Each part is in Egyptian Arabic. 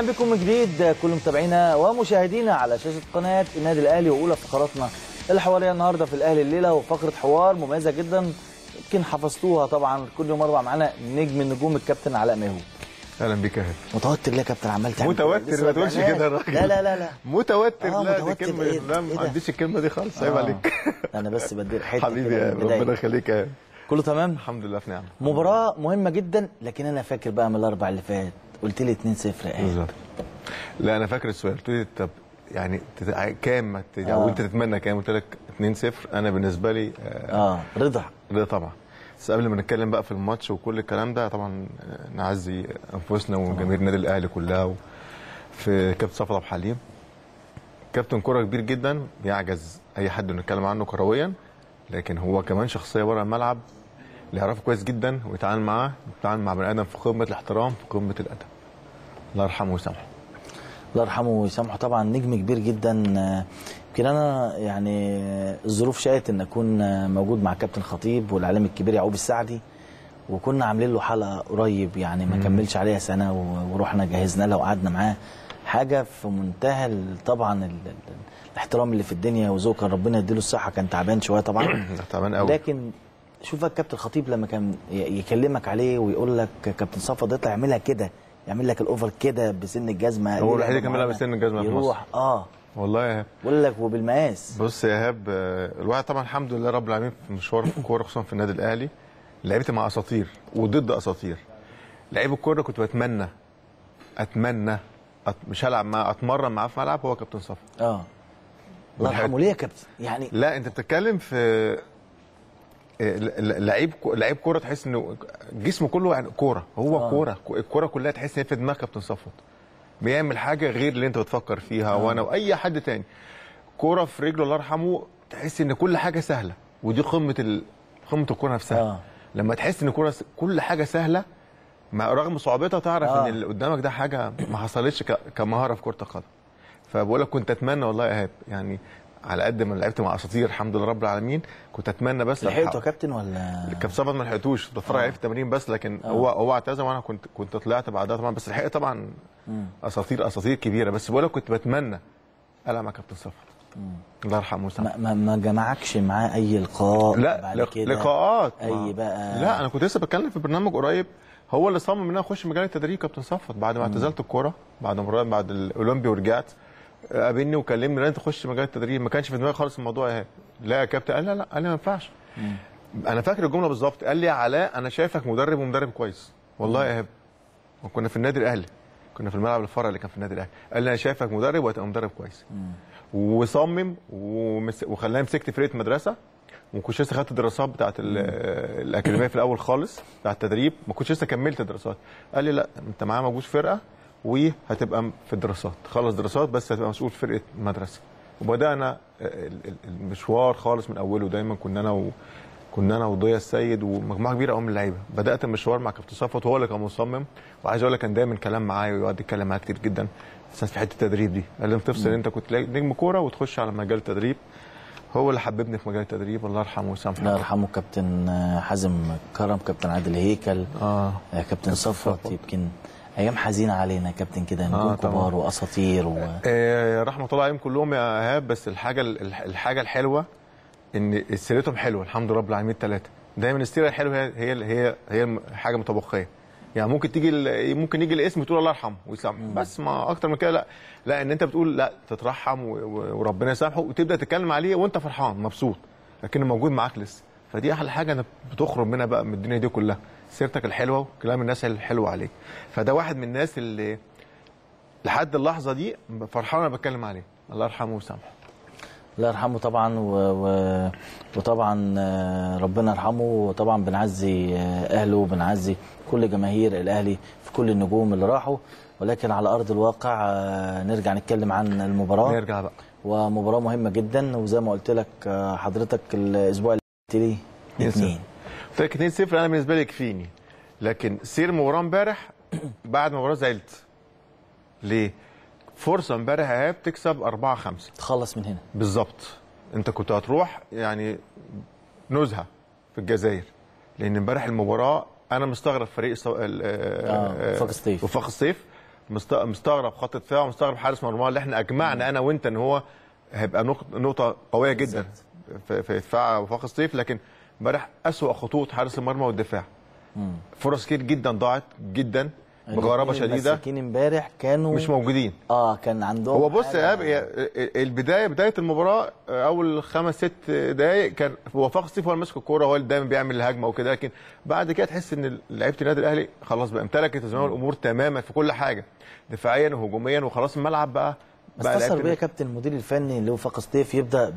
اهلا بكم من جديد كل متابعينا ومشاهدينا على شاشه قناه النادي الاهلي واولى فقراتنا الحواريه النهارده في الاهلي الليله وفقره حوار مميزه جدا يمكن حفظتوها طبعا كل يوم اربع معانا نجم النجوم الكابتن علاء ماهو اهلا بيك يا هاني متوتر ليه يا كابتن عمال تعمل كده؟ متوتر لسه ما تقولش بدأناش. كده يا راجل لا لا لا لا متوتر آه، لا دي متوتر كلمه إيه؟ لا إيه ما ده؟ عنديش الكلمه دي خالص عيب آه. عليك انا بس بدير حته حبيبي كده يا من ربنا البداية. يخليك يا هاني. كله تمام الحمد لله في نعمه مباراه مهمه جدا لكن انا فاكر بقى من الاربع اللي فات قلت لي 2-0 يا ايه بالظبط لا انا فاكر السؤال قلت لي طب يعني تت- كام ما ت- آه. او انت تتمنى كام قلت لك 2-0 انا بالنسبه لي آه، اه رضا ده طبعا بس قبل ما نتكلم بقى في الماتش وكل الكلام ده طبعا آه، نعزي انفسنا وجماهير النادي الاهلي كلها و- في كابتن صفا عبد الحليم كابتن كرة كبير جدا يعجز اي حد انه يتكلم عنه كرويا لكن هو كمان شخصيه بره الملعب اللي يعرفه كويس جدا ويتعامل معاه يتعامل مع بني ادم في قمه الاحترام في قمه الادب الله يرحمه ويسامحه الله يرحمه ويسامحه طبعا نجم كبير جدا آه، يمكن انا يعني آه، الظروف شاءت ان اكون آه، موجود مع كابتن خطيب والاعلام الكبير يعقوب السعدي وكنا عاملين له حلقه قريب يعني ما كملش عليها سنه و- ورحنا جهزنا لها وقعدنا معاه حاجه في منتهى ال- طبعا ال- ال- الاحترام اللي في الدنيا وذوق كان ربنا يديله الصحه كان تعبان شويه طبعا ده تعبان قوي لكن شوف بقى الكابتن خطيب لما كان ي- يكلمك عليه ويقول لك كابتن صفا ده يطلع يعملها كده يعمل لك الاوفر كده بسن الجزمه هو ليه الوحيد اللي لعبة كان بيلعب معينة. بسن الجزمة في يروح اه والله يا بقول لك وبالمقاس بص يا ايهاب آه، الواحد طبعا الحمد لله رب العالمين في مشوار في الكوره خصوصا في النادي الاهلي لعبت مع اساطير وضد اساطير لعيب الكوره كنت بتمنى اتمنى أت... مش هلعب معاه اتمرن معاه في ملعب هو كابتن صفا اه الله والحاجة- يرحمه ليه يا كابتن يعني لا انت بتتكلم في آه، ل- ل- لعيب كو- لعيب كوره تحس انه جسمه كله يعني كوره هو آه. كوره الكوره كلها تحس ان هي في دماغ كابتن صفوت بيعمل حاجه غير اللي انت بتفكر فيها وانا واي حد تاني كوره في رجله الله يرحمه تحس ان كل حاجه سهله ودي قمه ال... قمه الكوره نفسها آه. لما تحس ان الكوره س... كل حاجه سهله مع رغم صعوبتها تعرف آه. ان اللي قدامك ده حاجه ما حصلتش ك... كمهاره في كره القدم فبقول لك كنت اتمنى والله يا ايهاب يعني على قد ما لعبت مع اساطير الحمد لله رب العالمين كنت اتمنى بس لحقته يا كابتن ولا كابتن صفد ما لحقتوش بتفرج عليه في التمرين بس لكن آه. هو هو اعتزل وانا كنت كنت طلعت بعدها طبعا بس لحقت طبعا اساطير اساطير كبيره بس بقول لك كنت بتمنى العب مع كابتن صفد الله يرحمه ويسامحه ما, ما, ما جمعكش معاه اي لقاء لا بعد لق- كده لقاءات اي ما- بقى لا انا كنت لسه بتكلم في برنامج قريب هو اللي صمم ان انا اخش مجال التدريب كابتن صفد بعد ما اعتزلت الكوره بعد ما بعد الاولمبي ورجعت قابلني وكلمني لا انت تخش مجال التدريب ما كانش في دماغي خالص الموضوع يا هاب. لا يا كابتن قال لا لا قال لي ما ينفعش انا فاكر الجمله بالظبط قال لي يا علاء انا شايفك مدرب ومدرب كويس والله يا هاب وكنا في النادي الاهلي كنا في الملعب الفرع اللي كان في النادي الاهلي قال لي انا شايفك مدرب وهتبقى مدرب كويس وصمم ومس... وخلاني مسكت فرقه مدرسه وما كنتش لسه خدت الدراسات بتاعت ال- الاكاديميه في الاول خالص بتاع التدريب ما كنتش لسه كملت الدراسات قال لي لا انت معاه موجود فرقه وهتبقى في الدراسات خلص دراسات بس هتبقى مسؤول في فرقه مدرسه وبدانا ال- ال- المشوار خالص من اوله دايما كنا انا و... كنا انا وضيا السيد ومجموعه كبيره قوي من اللعيبه بدات المشوار مع كابتن صفوت وهو اللي كان مصمم وعايز اقول لك كان دايما كلام معايا ويقعد يتكلم معايا كتير جدا بس في حته التدريب دي قال لي تفصل انت كنت نجم كوره وتخش على مجال التدريب هو اللي حببني في مجال التدريب الله يرحمه ويسامحه الله يرحمه كابتن حازم كرم كابتن عادل هيكل اه آه، كابتن صفوت يمكن ايام حزينه علينا يا كابتن كده نجوم آه، طبعا. كبار واساطير و... آه، رحمه الله عليهم كلهم يا ايهاب بس الحاجه الحاجه الحلوه ان سيرتهم حلوه الحمد لله رب العالمين الثلاثه دايما السيره الحلوه هي هي هي هي حاجه متبقيه يعني ممكن تيجي ال- ممكن يجي الاسم تقول الله يرحمه ويسامحه بس ما اكتر من كده لا لا ان انت بتقول لا تترحم و- و- وربنا يسامحه وتبدا تتكلم عليه وانت فرحان مبسوط لكنه موجود معاك لسه فدي احلى حاجه انك بتخرج منها بقى من الدنيا دي كلها سيرتك الحلوه وكلام الناس الحلوه عليك فده واحد من الناس اللي لحد اللحظه دي فرحان انا بتكلم عليه الله يرحمه ويسامحه الله يرحمه طبعا و... و... وطبعا آه، ربنا يرحمه وطبعا بنعزي آه، اهله وبنعزي كل جماهير الاهلي في كل النجوم اللي راحوا ولكن على ارض الواقع آه، نرجع نتكلم عن المباراه نرجع بقى ومباراه مهمه جدا وزي ما قلت لك آه، حضرتك الاسبوع اللي قلت لي اثنين قلت لك 2 0 انا بالنسبه لي يكفيني لكن سير المباراه امبارح بعد المباراه زعلت ليه؟ فرصه امبارح يا ايهاب تكسب 4 5 تخلص من هنا بالظبط انت كنت هتروح يعني نزهه في الجزائر لان امبارح المباراه انا مستغرب فريق الصو... ال- آه، وفاق الصيف. وفاق الصيف مست- مستغرب خط دفاعه ومستغرب حارس مرماه اللي احنا اجمعنا انا وانت ان هو هيبقى نقطه نقطه قويه جدا في في دفاع وفاق الصيف لكن امبارح اسوأ خطوط حارس المرمى والدفاع فرص كتير جدا ضاعت جدا بغرابه الاتنين شديده المساكين امبارح كانوا مش موجودين اه كان عندهم هو بص حاجة- يا إيهاب، هي البدايه بدايه المباراه اول خمس ست دقائق كان وفاق الصيف هو اللي ماسك الكوره هو اللي دايما بيعمل الهجمه وكده لكن بعد كده تحس ان لعيبه النادي الاهلي خلاص بقى امتلكت زمام الامور تماما في كل حاجه دفاعيا وهجوميا وخلاص الملعب بقى بس بقى اثر لعيبة بيا كابتن المدير الفني اللي هو فاق سطيف يبدا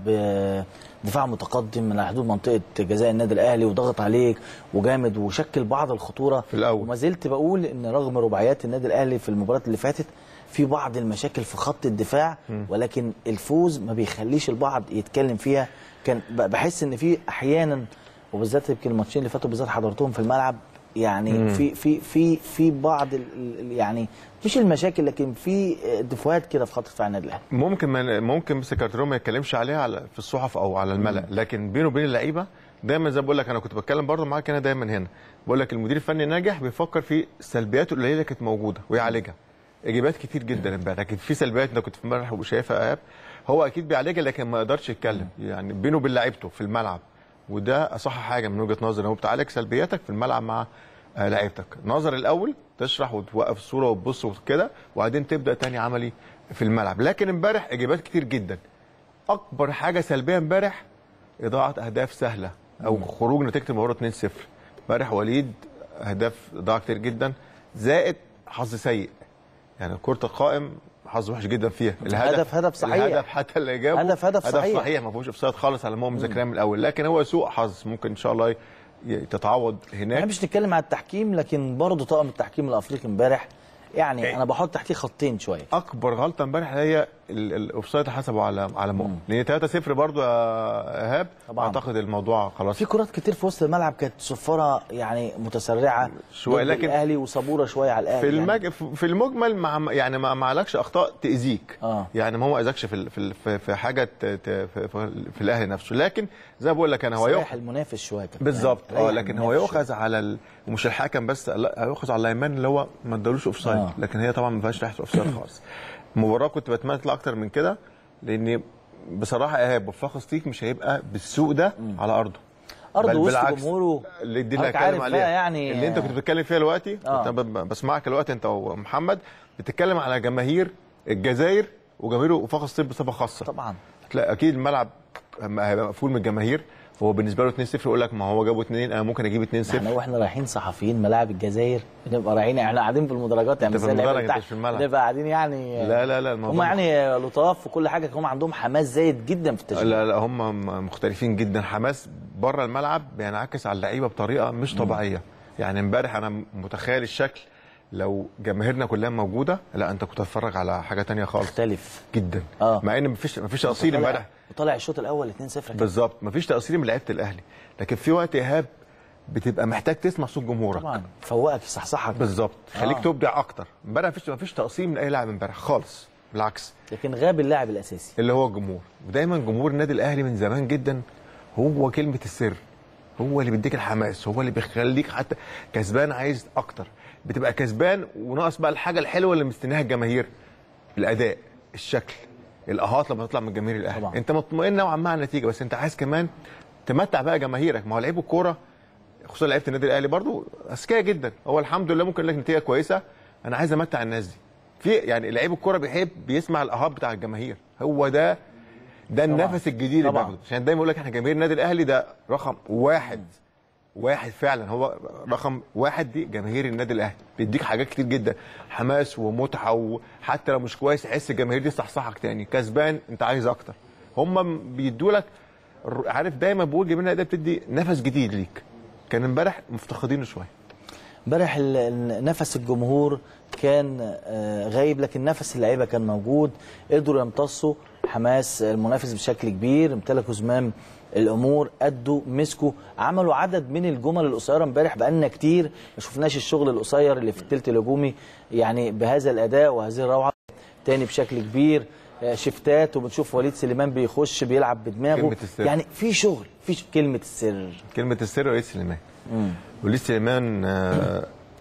بدفاع متقدم من على حدود منطقه جزاء النادي الاهلي وضغط عليك وجامد وشكل بعض الخطوره في الأول. وما زلت بقول ان رغم رباعيات النادي الاهلي في المباريات اللي فاتت في بعض المشاكل في خط الدفاع ولكن الفوز ما بيخليش البعض يتكلم فيها كان ب- بحس ان في احيانا وبالذات يمكن الماتشين اللي فاتوا بالذات حضرتهم في الملعب يعني في في في في بعض ال- ال- يعني مش المشاكل لكن في دفوات كده في خط دفاع النادي الاهلي ممكن من ممكن سكرتيرو ما يتكلمش عليها على في الصحف او على الملأ لكن بينه وبين اللعيبه دايما زي ما بقول لك انا كنت بتكلم برضه معاك انا دايما هنا بقول لك المدير الفني ناجح بيفكر في سلبياته القليله اللي كانت موجوده ويعالجها ايجابيات كتير جدا امبارح لكن في سلبيات انت كنت في امبارح وشايفها يا ايهاب هو اكيد بيعالجها لكن ما يقدرش يتكلم يعني بينه وبين لعيبته في الملعب وده اصح حاجه من وجهه نظري هو بتعالج سلبياتك في الملعب مع آه، لعيبتك نظر الاول تشرح وتوقف الصوره وتبص وكده وبعدين تبدا تاني عملي في الملعب لكن امبارح اجابات كتير جدا اكبر حاجه سلبيه امبارح اضاعه اهداف سهله او خروج نتيجه المباراه 2-0 امبارح وليد اهداف ضاع كتير جدا زائد حظ سيء يعني كره القائم حظ وحش جدا فيها هدف- هدف صحيح. الهدف حتى اللي جابه هدف- هدف صحيح. صحيح ما فيهوش اوفسايد خالص على ما هو مذاكراه من الاول لكن هو سوء حظ ممكن ان شاء الله ي- ي- تتعوض ما هناك بحبش نتكلم على التحكيم لكن برضه طاقم التحكيم الافريقي امبارح يعني انا بحط تحتيه خطين شويه اكبر غلطه امبارح هي ال- الاوفسايد حسبه على على مؤمن لان 3-0 برضه يا ايهاب طبعاً. اعتقد الموضوع خلاص في كرات كتير في وسط الملعب كانت صفاره يعني متسرعه شوية، ضد لكن- الاهلي وصبوره شويه على الاهلي في يعني. المج... في المجمل مع يعني ما ما عليكش اخطاء تاذيك آه. يعني ما هو ما اذاكش في ال- في ال- في- في حاجه ت- ت- في, في, في الاهلي نفسه لكن زي ما بقول لك انا هو صحيح يؤخذ المنافس شويه كمان. بالظبط اه ريح لكن هو المنافس يؤخذ على ال... ومش الحكم بس لا هيؤخذ على الايمان اللي هو ما ادالوش اوف سايد آه. لكن هي طبعا ما فيهاش ريحه اوف سايد خالص المباراه كنت بتمنى تطلع اكتر من كده لان بصراحه ايهاب وفاق ستيك مش هيبقى بالسوء ده على ارضه أرضه بل وسط بالعكس، جمهوره. اللي دي اللي حضرتك هتكلم عارف عليها بقى يعني- اللي انت كنت بتتكلم فيها دلوقتي آه. كنت أنا ب- بسمعك دلوقتي انت ومحمد بتتكلم على جماهير الجزائر وجماهير وفاق الصيف بصفه خاصه طبعا تلاقي اكيد الملعب أما هيبقى مقفول من الجماهير هو بالنسبه له 2-0 يقول لك ما هو جابوا 2 انا ممكن اجيب 2-0 احنا واحنا رايحين صحفيين ملاعب الجزائر بنبقى رايحين احنا قاعدين في المدرجات يعني أنت في زي اللعيبة المدرج، أنت بتاعت- مش في الملعب. بنبقى قاعدين يعني لا لا لا هم الموضوع يعني لطاف وكل حاجه هم عندهم حماس زايد جدا في التشجيع لا لا هم م- مختلفين جدا حماس بره الملعب بينعكس على اللعيبه بطريقه مش طبيعيه يعني امبارح انا متخيل الشكل لو جماهيرنا كلها موجوده لا انت كنت هتتفرج على حاجه تانية خالص مختلف جدا آه. مع ان مفيش مفيش تقصير وطلع- امبارح وطلع الشوط الاول 2-0 كده. بالظبط مفيش تقصير من لعيبه الاهلي لكن في وقت ايهاب بتبقى محتاج تسمع صوت جمهورك طبعا فوقك يصحصحك بالظبط خليك آه. تبدع اكتر امبارح مفيش مفيش تقصير من اي لاعب امبارح خالص بالعكس لكن غاب اللاعب الاساسي اللي هو الجمهور ودايما جمهور النادي الاهلي من زمان جدا هو كلمه السر هو اللي بيديك الحماس هو اللي بيخليك حتى كسبان عايز اكتر بتبقى كسبان وناقص بقى الحاجه الحلوه اللي مستناها الجماهير الاداء الشكل الاهات لما تطلع من جماهير الاهلي طبعا. انت مطمئن نوعا ما على النتيجه بس انت عايز كمان تمتع بقى جماهيرك ما هو لعيب الكوره خصوصا لعيبه النادي الاهلي برضو اذكياء جدا هو الحمد لله ممكن لك نتيجه كويسه انا عايز امتع الناس دي في يعني لعيب الكوره بيحب بيسمع الاهات بتاع الجماهير هو ده ده النفس الجديد اللي طبعاً. باخده عشان دايما يقول لك احنا جماهير النادي الاهلي ده رقم واحد واحد فعلا هو رقم واحد دي جماهير النادي الاهلي بيديك حاجات كتير جدا حماس ومتعه وحتى لو مش كويس تحس الجماهير دي تصحصحك تاني كسبان انت عايز اكتر هم بيدوا لك عارف دايما بقول جماهير النادي الأهلي بتدي نفس جديد ليك كان امبارح مفتقدينه شويه امبارح ال- ال- نفس الجمهور كان آه، غايب لكن نفس اللعيبه كان موجود قدروا يمتصوا حماس المنافس بشكل كبير امتلكوا زمام الامور ادوا مسكوا عملوا عدد من الجمل القصيره امبارح بقالنا كتير ما شفناش الشغل القصير اللي في الثلث الهجومي يعني بهذا الاداء وهذه الروعه تاني بشكل كبير آه، شفتات وبنشوف وليد سليمان بيخش بيلعب بدماغه كلمة السر. يعني في شغل في ش- كلمه السر كلمه السر وليد سليمان وليد سليمان آه،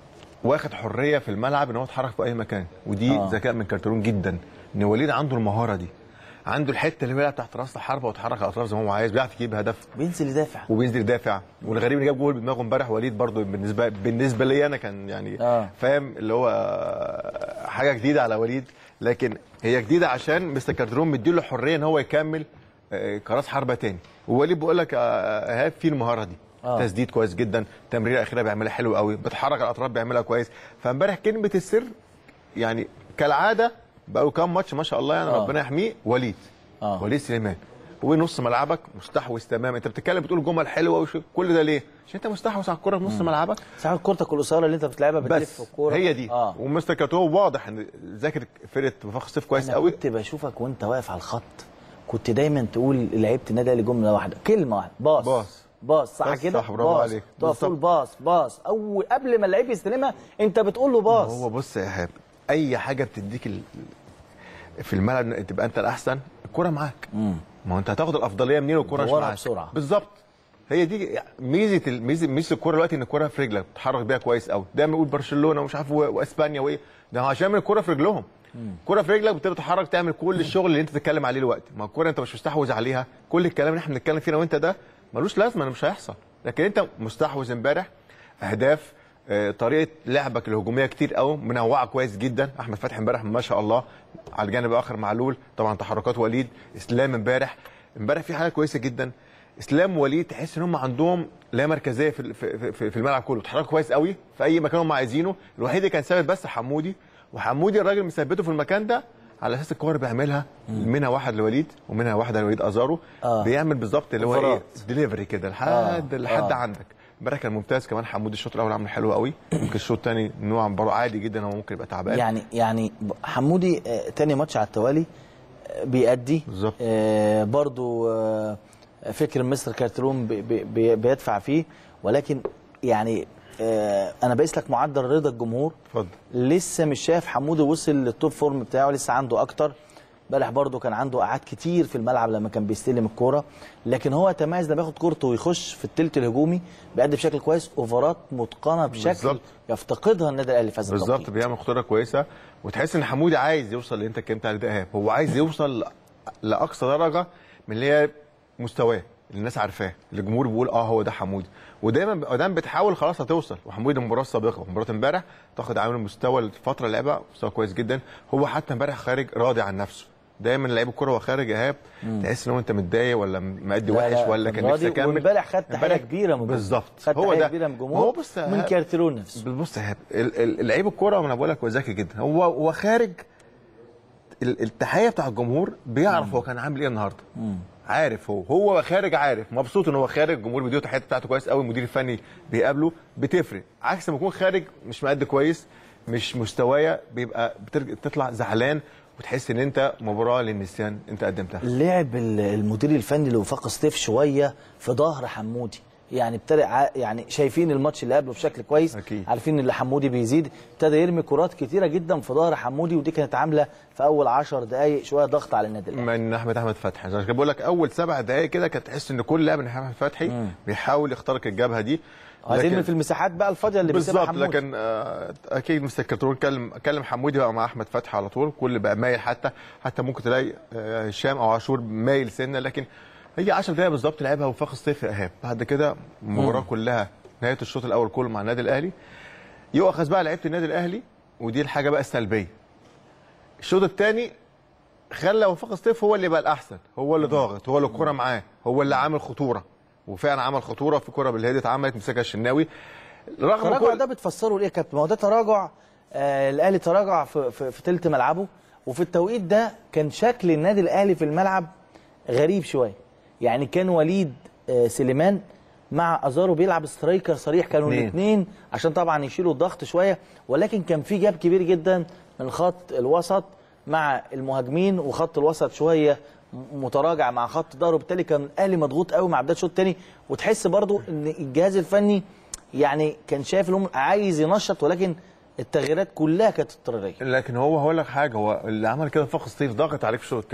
واخد حريه في الملعب ان هو يتحرك في اي مكان ودي آه. ذكاء من كارترون جدا ان وليد عنده المهاره دي عنده الحته اللي بيلعب تحت راس الحربه ويتحرك على الاطراف زي ما هو عايز بيعرف يجيب هدف بينزل يدافع وبينزل يدافع والغريب اللي جاب جول بدماغه امبارح وليد برضو بالنسبه بالنسبه لي انا كان يعني آه. فاهم اللي هو آه، حاجه جديده على وليد لكن هي جديده عشان مستر كارترون مديله حريه ان هو يكمل آه، كراس حربه تاني ووليد بيقول لك آه، ايهاب في المهاره دي آه. تسديد كويس جدا تمريره اخيره بيعملها حلو قوي بتحرك على الاطراف بيعملها كويس فامبارح كلمه السر يعني كالعاده بقوا كام ماتش ما شاء الله يعني آه. ربنا يحميه وليد آه. وليد سليمان ونص ملعبك مستحوذ تمام انت بتتكلم بتقول جمل حلوه وش كل ده ليه؟ عشان انت مستحوذ على الكوره في نص ملعبك ساعات كورتك القصيره اللي انت بتلعبها بتلف بس الكوره هي دي اه ومستر كاتو واضح ان ذاكر فرقه وفاق الصيف كويس انا قوي كنت بشوفك وانت واقف على الخط كنت دايما تقول لعيبه النادي الاهلي جمله واحده كلمه واحده باص باص. باص صح بس كده صح، برافو باص. عليك. تقف بالظبط. تقول باص باص او قبل ما اللعيب يستلمها انت بتقول له باص هو بص يا ايهاب اي حاجه بتديك ال... في الملعب تبقى انت الاحسن الكوره معاك ما هو انت هتاخد الافضليه منين والكوره مش دورها معاك بسرعة. بالظبط هي دي ميزه ال- ميزه ميزه الكوره دلوقتي ان الكوره في رجلك بتتحرك بيها كويس قوي دايما يقول برشلونه ومش عارف و- واسبانيا وايه ده هو عشان من الكوره في رجلهم الكوره في رجلك بتبدا تتحرك تعمل كل الشغل اللي انت تتكلم عليه دلوقتي ما الكوره انت مش مستحوذ عليها كل الكلام اللي احنا بنتكلم فيه انا وانت ده ملوش لازمه مش هيحصل لكن انت مستحوذ امبارح اهداف آه، طريقه لعبك الهجوميه كتير قوي منوعه كويس جدا احمد فتحي امبارح ما شاء الله على الجانب الاخر معلول طبعا تحركات وليد اسلام امبارح امبارح في حاجه كويسه جدا اسلام ووليد تحس ان هم عندهم لا مركزيه في في في- في الملعب كله بيتحركوا كويس قوي في اي مكان هم عايزينه الوحيد اللي كان ثابت بس حمودي وحمودي الراجل مثبته في المكان ده على اساس الكور بيعملها منها واحد لوليد ومنها واحده لوليد ازارو آه. بيعمل بالظبط اللي هو ايه اوفرات. ديليفري كده لحد آه. لحد آه. عندك امبارح كان ممتاز كمان حمودي الشوط الاول عامل حلو قوي ممكن الشوط الثاني نوعا برضه عادي جدا هو ممكن يبقى تعبان يعني يعني حمودي آه، تاني ماتش على التوالي آه، بيأدي بالظبط. آه برضو آه فكر مستر كارترون بي بي بيدفع فيه ولكن يعني آه انا بقيس لك معدل رضا الجمهور اتفضل لسه مش شايف حمودي وصل للتوب فورم بتاعه لسه عنده اكتر امبارح برضه كان عنده قعاد كتير في الملعب لما كان بيستلم الكوره لكن هو تميز لما ياخد كورته ويخش في التلت الهجومي بيأدي بشكل كويس اوفرات متقنه بشكل بالظبط. يفتقدها النادي الاهلي في هذا بالظبط التوقيت. بيعمل خطوره كويسه وتحس ان حمودي عايز يوصل اللي انت اتكلمت عليه ده إيهاب. هو عايز يوصل ل- لاقصى درجه من اللي هي مستواه اللي الناس عارفاه اللي الجمهور بيقول اه هو ده حمودي ودايما دايما بتحاول خلاص هتوصل وحمودي المباراه السابقه مباراه امبارح تاخد عامل المستوى الفتره اللي لعبها مستوى كويس جدا هو حتى امبارح خارج راضي عن نفسه دايما لعيب الكوره وهو خارج ايهاب تحس ان هو انت متضايق ولا مأدي لا، وحش لا، ولا كان كان نفسه راضي، يكمل وامبارح خد تحية امبارح- كبيرة من الجمهور. بالظبط خد هو تحية ده كبيرة من الجمهور هو بص من إيهاب، كارتيرون نفسه بص يا إيهاب، ال- ال- اللعيب الكوره وانا بقول لك هو ذكي جدا هو هو خارج ال- التحيه بتاع الجمهور بيعرف هو كان عامل ايه النهارده عارف هو هو خارج عارف مبسوط ان هو خارج الجمهور بيديه التحيات بتاعته كويس قوي المدير الفني بيقابله بتفرق عكس ما يكون خارج مش مأدي كويس مش مستوايا بيبقى بترجع تطلع زعلان وتحس ان انت مباراه للنسيان انت قدمتها لعب ال- المدير الفني لوفاق ستيف شويه في ظهر حمودي يعني ابتدى ع- يعني شايفين الماتش اللي قبله بشكل كويس أكيد. عارفين ان حمودي بيزيد ابتدى يرمي كرات كتيره جدا في ظهر حمودي ودي كانت عامله في اول 10 دقائق شويه ضغط على النادي الاهلي من احمد احمد فتحي عشان كده بقول لك اول سبع دقائق كده كانت تحس ان كل لاعب من احمد فتحي بيحاول يخترق الجبهه دي عايزين لكن- في المساحات بقى الفاضيه اللي بيسيبها بالظبط حمودي لكن آه، اكيد مستر كرتون كلم كلم حمودي بقى مع احمد فتحي على طول كل بقى مايل حتى حتى ممكن تلاقي آه، هشام او عاشور مايل سنه لكن هي 10 دقائق بالظبط لعبها وفاق الصيف يا ايهاب بعد كده المباراه كلها نهايه الشوط الاول كله مع النادي الاهلي يؤخذ بقى لعيبه النادي الاهلي ودي الحاجه بقى السلبيه الشوط الثاني خلى وفاق الصيف هو اللي بقى الاحسن هو اللي ضاغط هو اللي الكره معاه هو اللي عامل خطوره وفعلا عمل خطوره في كره بالهادي اتعملت مسكها الشناوي رغم التراجع كل ده بتفسره ليه يا كابتن؟ ما هو ده تراجع آه الاهلي تراجع في في, في تلت ملعبه وفي التوقيت ده كان شكل النادي الاهلي في الملعب غريب شويه يعني كان وليد آه سليمان مع ازارو بيلعب سترايكر صريح كانوا اتنين. الاثنين عشان طبعا يشيلوا الضغط شويه ولكن كان في جاب كبير جدا من خط الوسط مع المهاجمين وخط الوسط شويه متراجع مع خط ظهره بالتالي كان الاهلي مضغوط قوي مع بدايه الشوط الثاني وتحس برضو ان الجهاز الفني يعني كان شايف انه عايز ينشط ولكن التغييرات كلها كانت اضطراريه لكن هو هقول لك حاجه هو اللي عمل كده فخر ستيف ضغط عليك في الشوط الثاني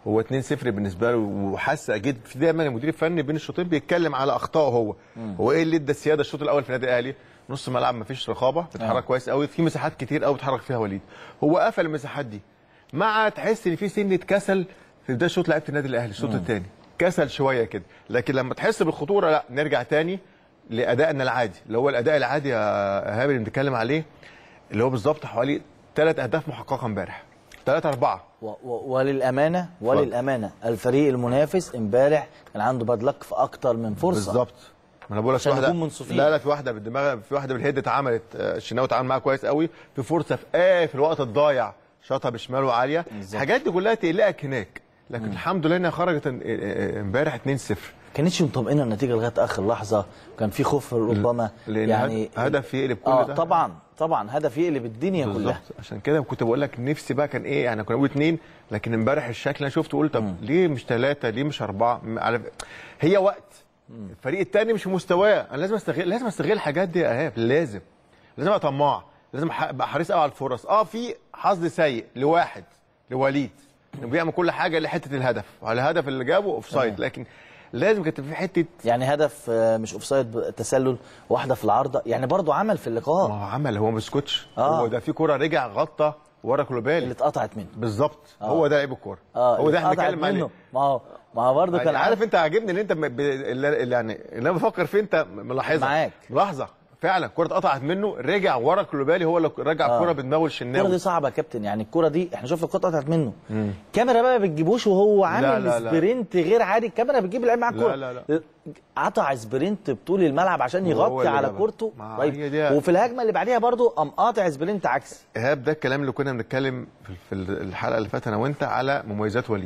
هو 2-0 بالنسبه له وحس اكيد في دايما المدير الفني بين الشوطين بيتكلم على اخطائه هو هو ايه اللي ادى السياده الشوط الاول في النادي الاهلي نص ملعب مفيش رقابه بيتحرك آه. كويس قوي في مساحات كتير قوي بيتحرك فيها وليد هو قفل المساحات دي مع تحس ان في سنه كسل في بدايه شوط لعيبه النادي الاهلي الشوط الثاني كسل شويه كده لكن لما تحس بالخطوره لا نرجع تاني لادائنا العادي اللي هو الاداء العادي يا ايهاب اللي بنتكلم عليه اللي هو بالظبط حوالي ثلاث اهداف محققه امبارح ثلاثة أربعة و- و- وللامانه وللامانه الفريق المنافس امبارح كان عنده باد لك في اكتر من فرصه بالظبط ما انا بقول لك في عشان واحده نكون منصفين. لا لا في واحده بالدماغ في واحده بالهيد اتعملت آه، الشناوي اتعامل معاها كويس قوي في فرصه في ايه في الوقت الضايع شاطها بشماله عاليه بالظبط. الحاجات دي كلها تقلقك هناك لكن الحمد لله انها خرجت آه، آه، امبارح 2-0 كانتش مطمئنه النتيجه لغايه اخر لحظه كان في خوف ربما لان يعني يعني هدف يقلب كل اه ده طبعا طبعا هدف يقلب الدنيا كلها بالظبط عشان كده كنت بقول لك نفسي بقى كان ايه يعني كنا بنقول اثنين لكن امبارح الشكل انا شفته قلت طب ليه مش ثلاثه ليه مش اربعه م- على هي وقت الفريق الثاني مش في مستواه انا لازم استغل لازم استغل الحاجات دي يا ايهاب لازم لازم ابقى طماع لازم أح- ابقى حريص قوي على الفرص اه في حظ سيء لواحد لوليد انه بيعمل كل حاجه لحته الهدف وعلى الهدف اللي جابه اوف سايد لكن لازم كانت في حته يعني هدف آه، مش اوفسايد تسلل واحده في العارضه يعني برضو عمل في ما اللقاء هو عمل هو ما بيسكتش آه. هو ده في كره رجع غطى ورا اللي كلوبالي اتقطعت منه بالظبط هو ده لعيب الكوره اه هو ده احنا اتقطعت بنتكلم عليه منه ما هو ما هو برضه كان يعني عارف انت عاجبني ان انت م- ب... اللي اللي يعني اللي انا بفكر فيه انت ملاحظها معاك. ملاحظه فعلا الكره اتقطعت منه رجع ورا كلوبالي هو اللي رجع آه. الكره بدماغه الكوره دي الشناوي صعبه يا كابتن يعني الكوره دي احنا شفنا الكوره اتقطعت منه كاميرا بقى ما بتجيبوش وهو عامل لا، لا. سبرنت غير عادي الكاميرا بتجيب اللعيب مع الكوره لا، لا. قطع سبرنت بطول الملعب عشان وهو يغطي اللي على جابها. كورته ما طيب هي دي- وفي الهجمه اللي بعديها برضو قام قاطع سبرنت عكسي ايهاب ده الكلام اللي كنا بنتكلم في في الحلقه اللي فاتت انا وانت على مميزات وليد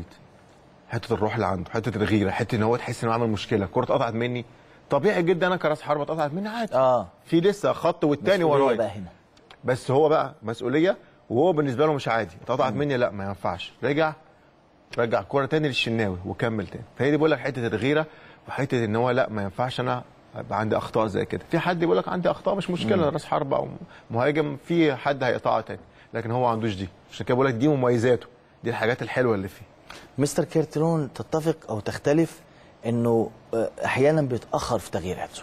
حته الروح اللي عنده حته الغيره حته ان هو تحس انه عمل مشكله الكره اتقطعت مني طبيعي جدا انا كراس حربه اتقطعت مني عادي اه في لسه خط والتاني مسؤولية ورايا بقى هنا بس هو بقى مسؤوليه وهو بالنسبه له مش عادي اتقطعت مني لا ما ينفعش رجع رجع الكوره تاني للشناوي وكمل تاني فهي دي بقول لك حته الغيره وحته ان هو لا ما ينفعش انا يبقى عندي اخطاء زي كده في حد يقول لك عندي اخطاء مش مشكله راس حربه او مهاجم في حد هيقطعها تاني لكن هو ما عندوش دي عشان كده بقول لك دي مميزاته دي الحاجات الحلوه اللي فيه مستر كيرتلون تتفق او تختلف انه آه، احيانا بيتاخر في تغييراته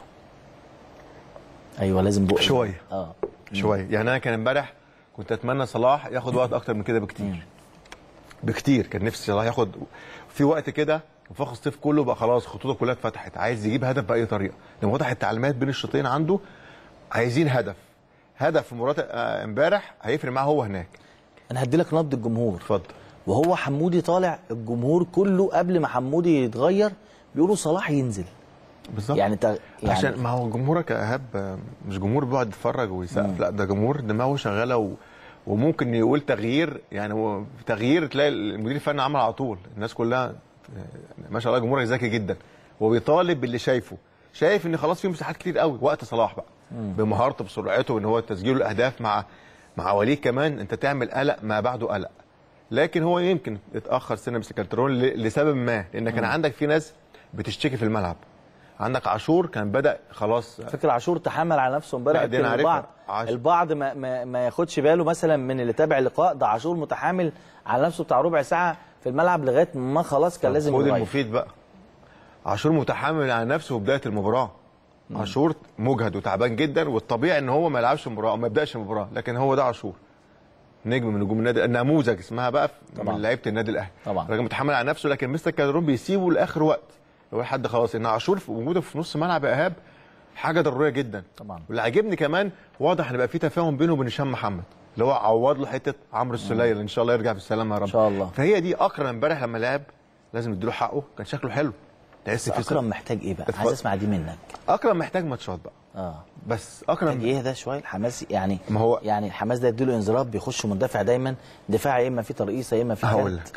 ايوه لازم بقى شوية. اه شويه يعني انا كان امبارح كنت اتمنى صلاح ياخد وقت اكتر من كده بكتير بكتير كان نفسي صلاح ياخد في وقت كده وفاق الصيف كله بقى خلاص خطوطه كلها اتفتحت عايز يجيب هدف باي طريقه لما وضح التعليمات بين الشوطين عنده عايزين هدف هدف في مباراه آه، امبارح هيفرق معاه هو هناك انا هدي لك نبض الجمهور اتفضل وهو حمودي طالع الجمهور كله قبل ما حمودي يتغير بيقولوا صلاح ينزل بالظبط يعني تا يعني عشان ما هو جمهورك يا ايهاب آه، مش جمهور بيقعد يتفرج ويسقف لا ده جمهور دماغه شغاله و... وممكن يقول تغيير يعني هو تغيير تلاقي المدير الفني عمل على طول الناس كلها آه، ما شاء الله جمهورك ذكي جدا وبيطالب باللي شايفه شايف ان خلاص في مساحات كتير قوي وقت صلاح بقى بمهارته بسرعته ان هو تسجيل الاهداف مع مع وليد كمان انت تعمل قلق ما بعده قلق لكن هو يمكن اتاخر سنه بس كالترون ل- لسبب ما لان كان عندك في ناس بتشتكي في الملعب عندك عاشور كان بدا خلاص فكر عاشور تحمل على نفسه امبارح لا، دي أنا يمكن عارفها. البعض عاش- البعض ما, ما, ما ياخدش باله مثلا من اللي تابع اللقاء ده عاشور متحامل على نفسه بتاع ربع ساعه في الملعب لغايه ما خلاص كان لازم خد يغير المفيد بقى عاشور متحمل على نفسه في بدايه المباراه عاشور مجهد وتعبان جدا والطبيعي ان هو ما يلعبش المباراه او ما يبداش المباراه لكن هو ده عاشور نجم من نجوم النادي النموذج اسمها بقى طبعاً. من لعيبه النادي الاهلي طبعاً. راجل متحمل على نفسه لكن مستر كادرون بيسيبه لاخر وقت لو حد خلاص ان عاشور في وجوده في نص ملعب يا ايهاب حاجه ضروريه جدا طبعاً. واللي عاجبني كمان واضح ان بقى في تفاهم بينه وبين هشام محمد اللي هو عوض له حته عمرو السوليه اللي ان شاء الله يرجع بالسلامه يا رب إن شاء الله. فهي دي اكرم امبارح لما لعب لازم نديله حقه كان شكله حلو تحس في اكرم محتاج ايه بقى اتفضل. عايز اسمع دي منك اكرم محتاج ماتشات بقى اه بس محتاج اكرم يهدى شويه الحماس يعني ما هو- يعني الحماس ده يديله انذارات بيخش مندفع دايما دفاع يا اما في ترقيصه يا اما في هقول كارت. لك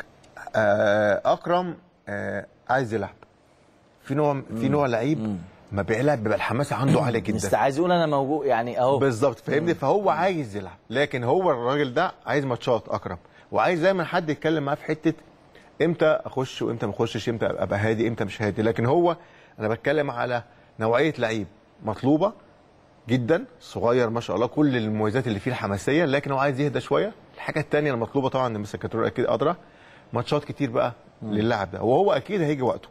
آه اكرم آه عايز يلعب في نوع في نوع لعيب ما بيلعب بيبقى الحماس عنده عالي بس جدا عايز يقول انا موجود يعني اهو بالظبط فاهمني فهو عايز يلعب لكن هو الراجل ده عايز ماتشات اكرم وعايز دايما حد يتكلم معاه في حته امتى اخش وامتى ما اخشش امتى ابقى هادي امتى مش هادي لكن هو انا بتكلم على نوعيه لعيب مطلوبه جدا صغير ما شاء الله كل المميزات اللي فيه الحماسيه لكن هو عايز يهدى شويه الحاجه الثانيه المطلوبه طبعا المسكاتور اكيد ادرى ماتشات كتير بقى للاعب ده وهو اكيد هيجي وقته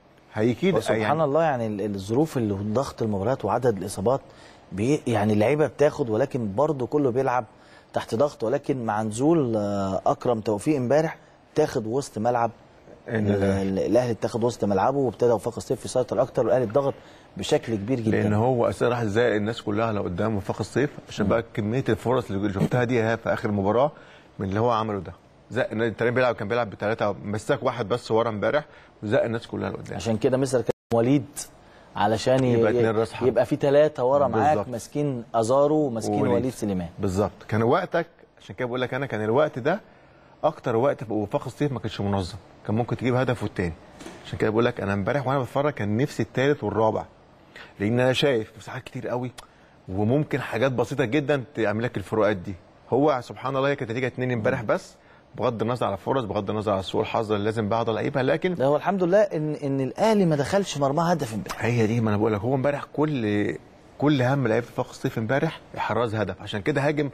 هيكيد سبحان الله يعني ال- الظروف اللي ضغط المباريات وعدد الاصابات بي يعني اللعيبه بتاخد ولكن برضه كله بيلعب تحت ضغط ولكن مع نزول آه، اكرم توفيق امبارح تاخد وسط ملعب إن ال- الأهلي. ال- الاهلي اتاخد وسط ملعبه وابتدى وفاق الصيف يسيطر اكتر والاهلي اتضغط بشكل كبير جدا لان هو اساسا راح زي الناس كلها لو قدام وفاق الصيف عشان بقى كميه الفرص اللي شفتها دي إيهاب في اخر المباراه من اللي هو عمله ده زق النادي التاني بيلعب كان بيلعب بثلاثه مساك واحد بس ورا امبارح وزق الناس كلها لقدام عشان كده مصر كان وليد علشان ي- يبقى اتنين راس حرب. يبقى في ثلاثه ورا معاك بالظبط. ماسكين ازارو وماسكين ووليد. وليد سليمان بالظبط كان وقتك عشان كده بقول لك انا كان الوقت ده اكتر وقت في وفاق الصيف ما كانش منظم كان ممكن تجيب هدف والتاني عشان كده بقول لك انا امبارح وانا بتفرج كان نفسي التالت والرابع لان انا شايف مساحات كتير قوي وممكن حاجات بسيطه جدا تعمل لك الفروقات دي هو سبحان الله هي كانت نتيجه اتنين امبارح بس بغض النظر على الفرص بغض النظر على سوء الحظ اللي لازم بعض لعيبها لكن ده هو الحمد لله ان ان الاهلي ما دخلش مرماه هدف امبارح هي دي ما انا بقول لك هو امبارح كل كل هم لعيبه وفاق الصيف امبارح احراز هدف عشان كده هاجم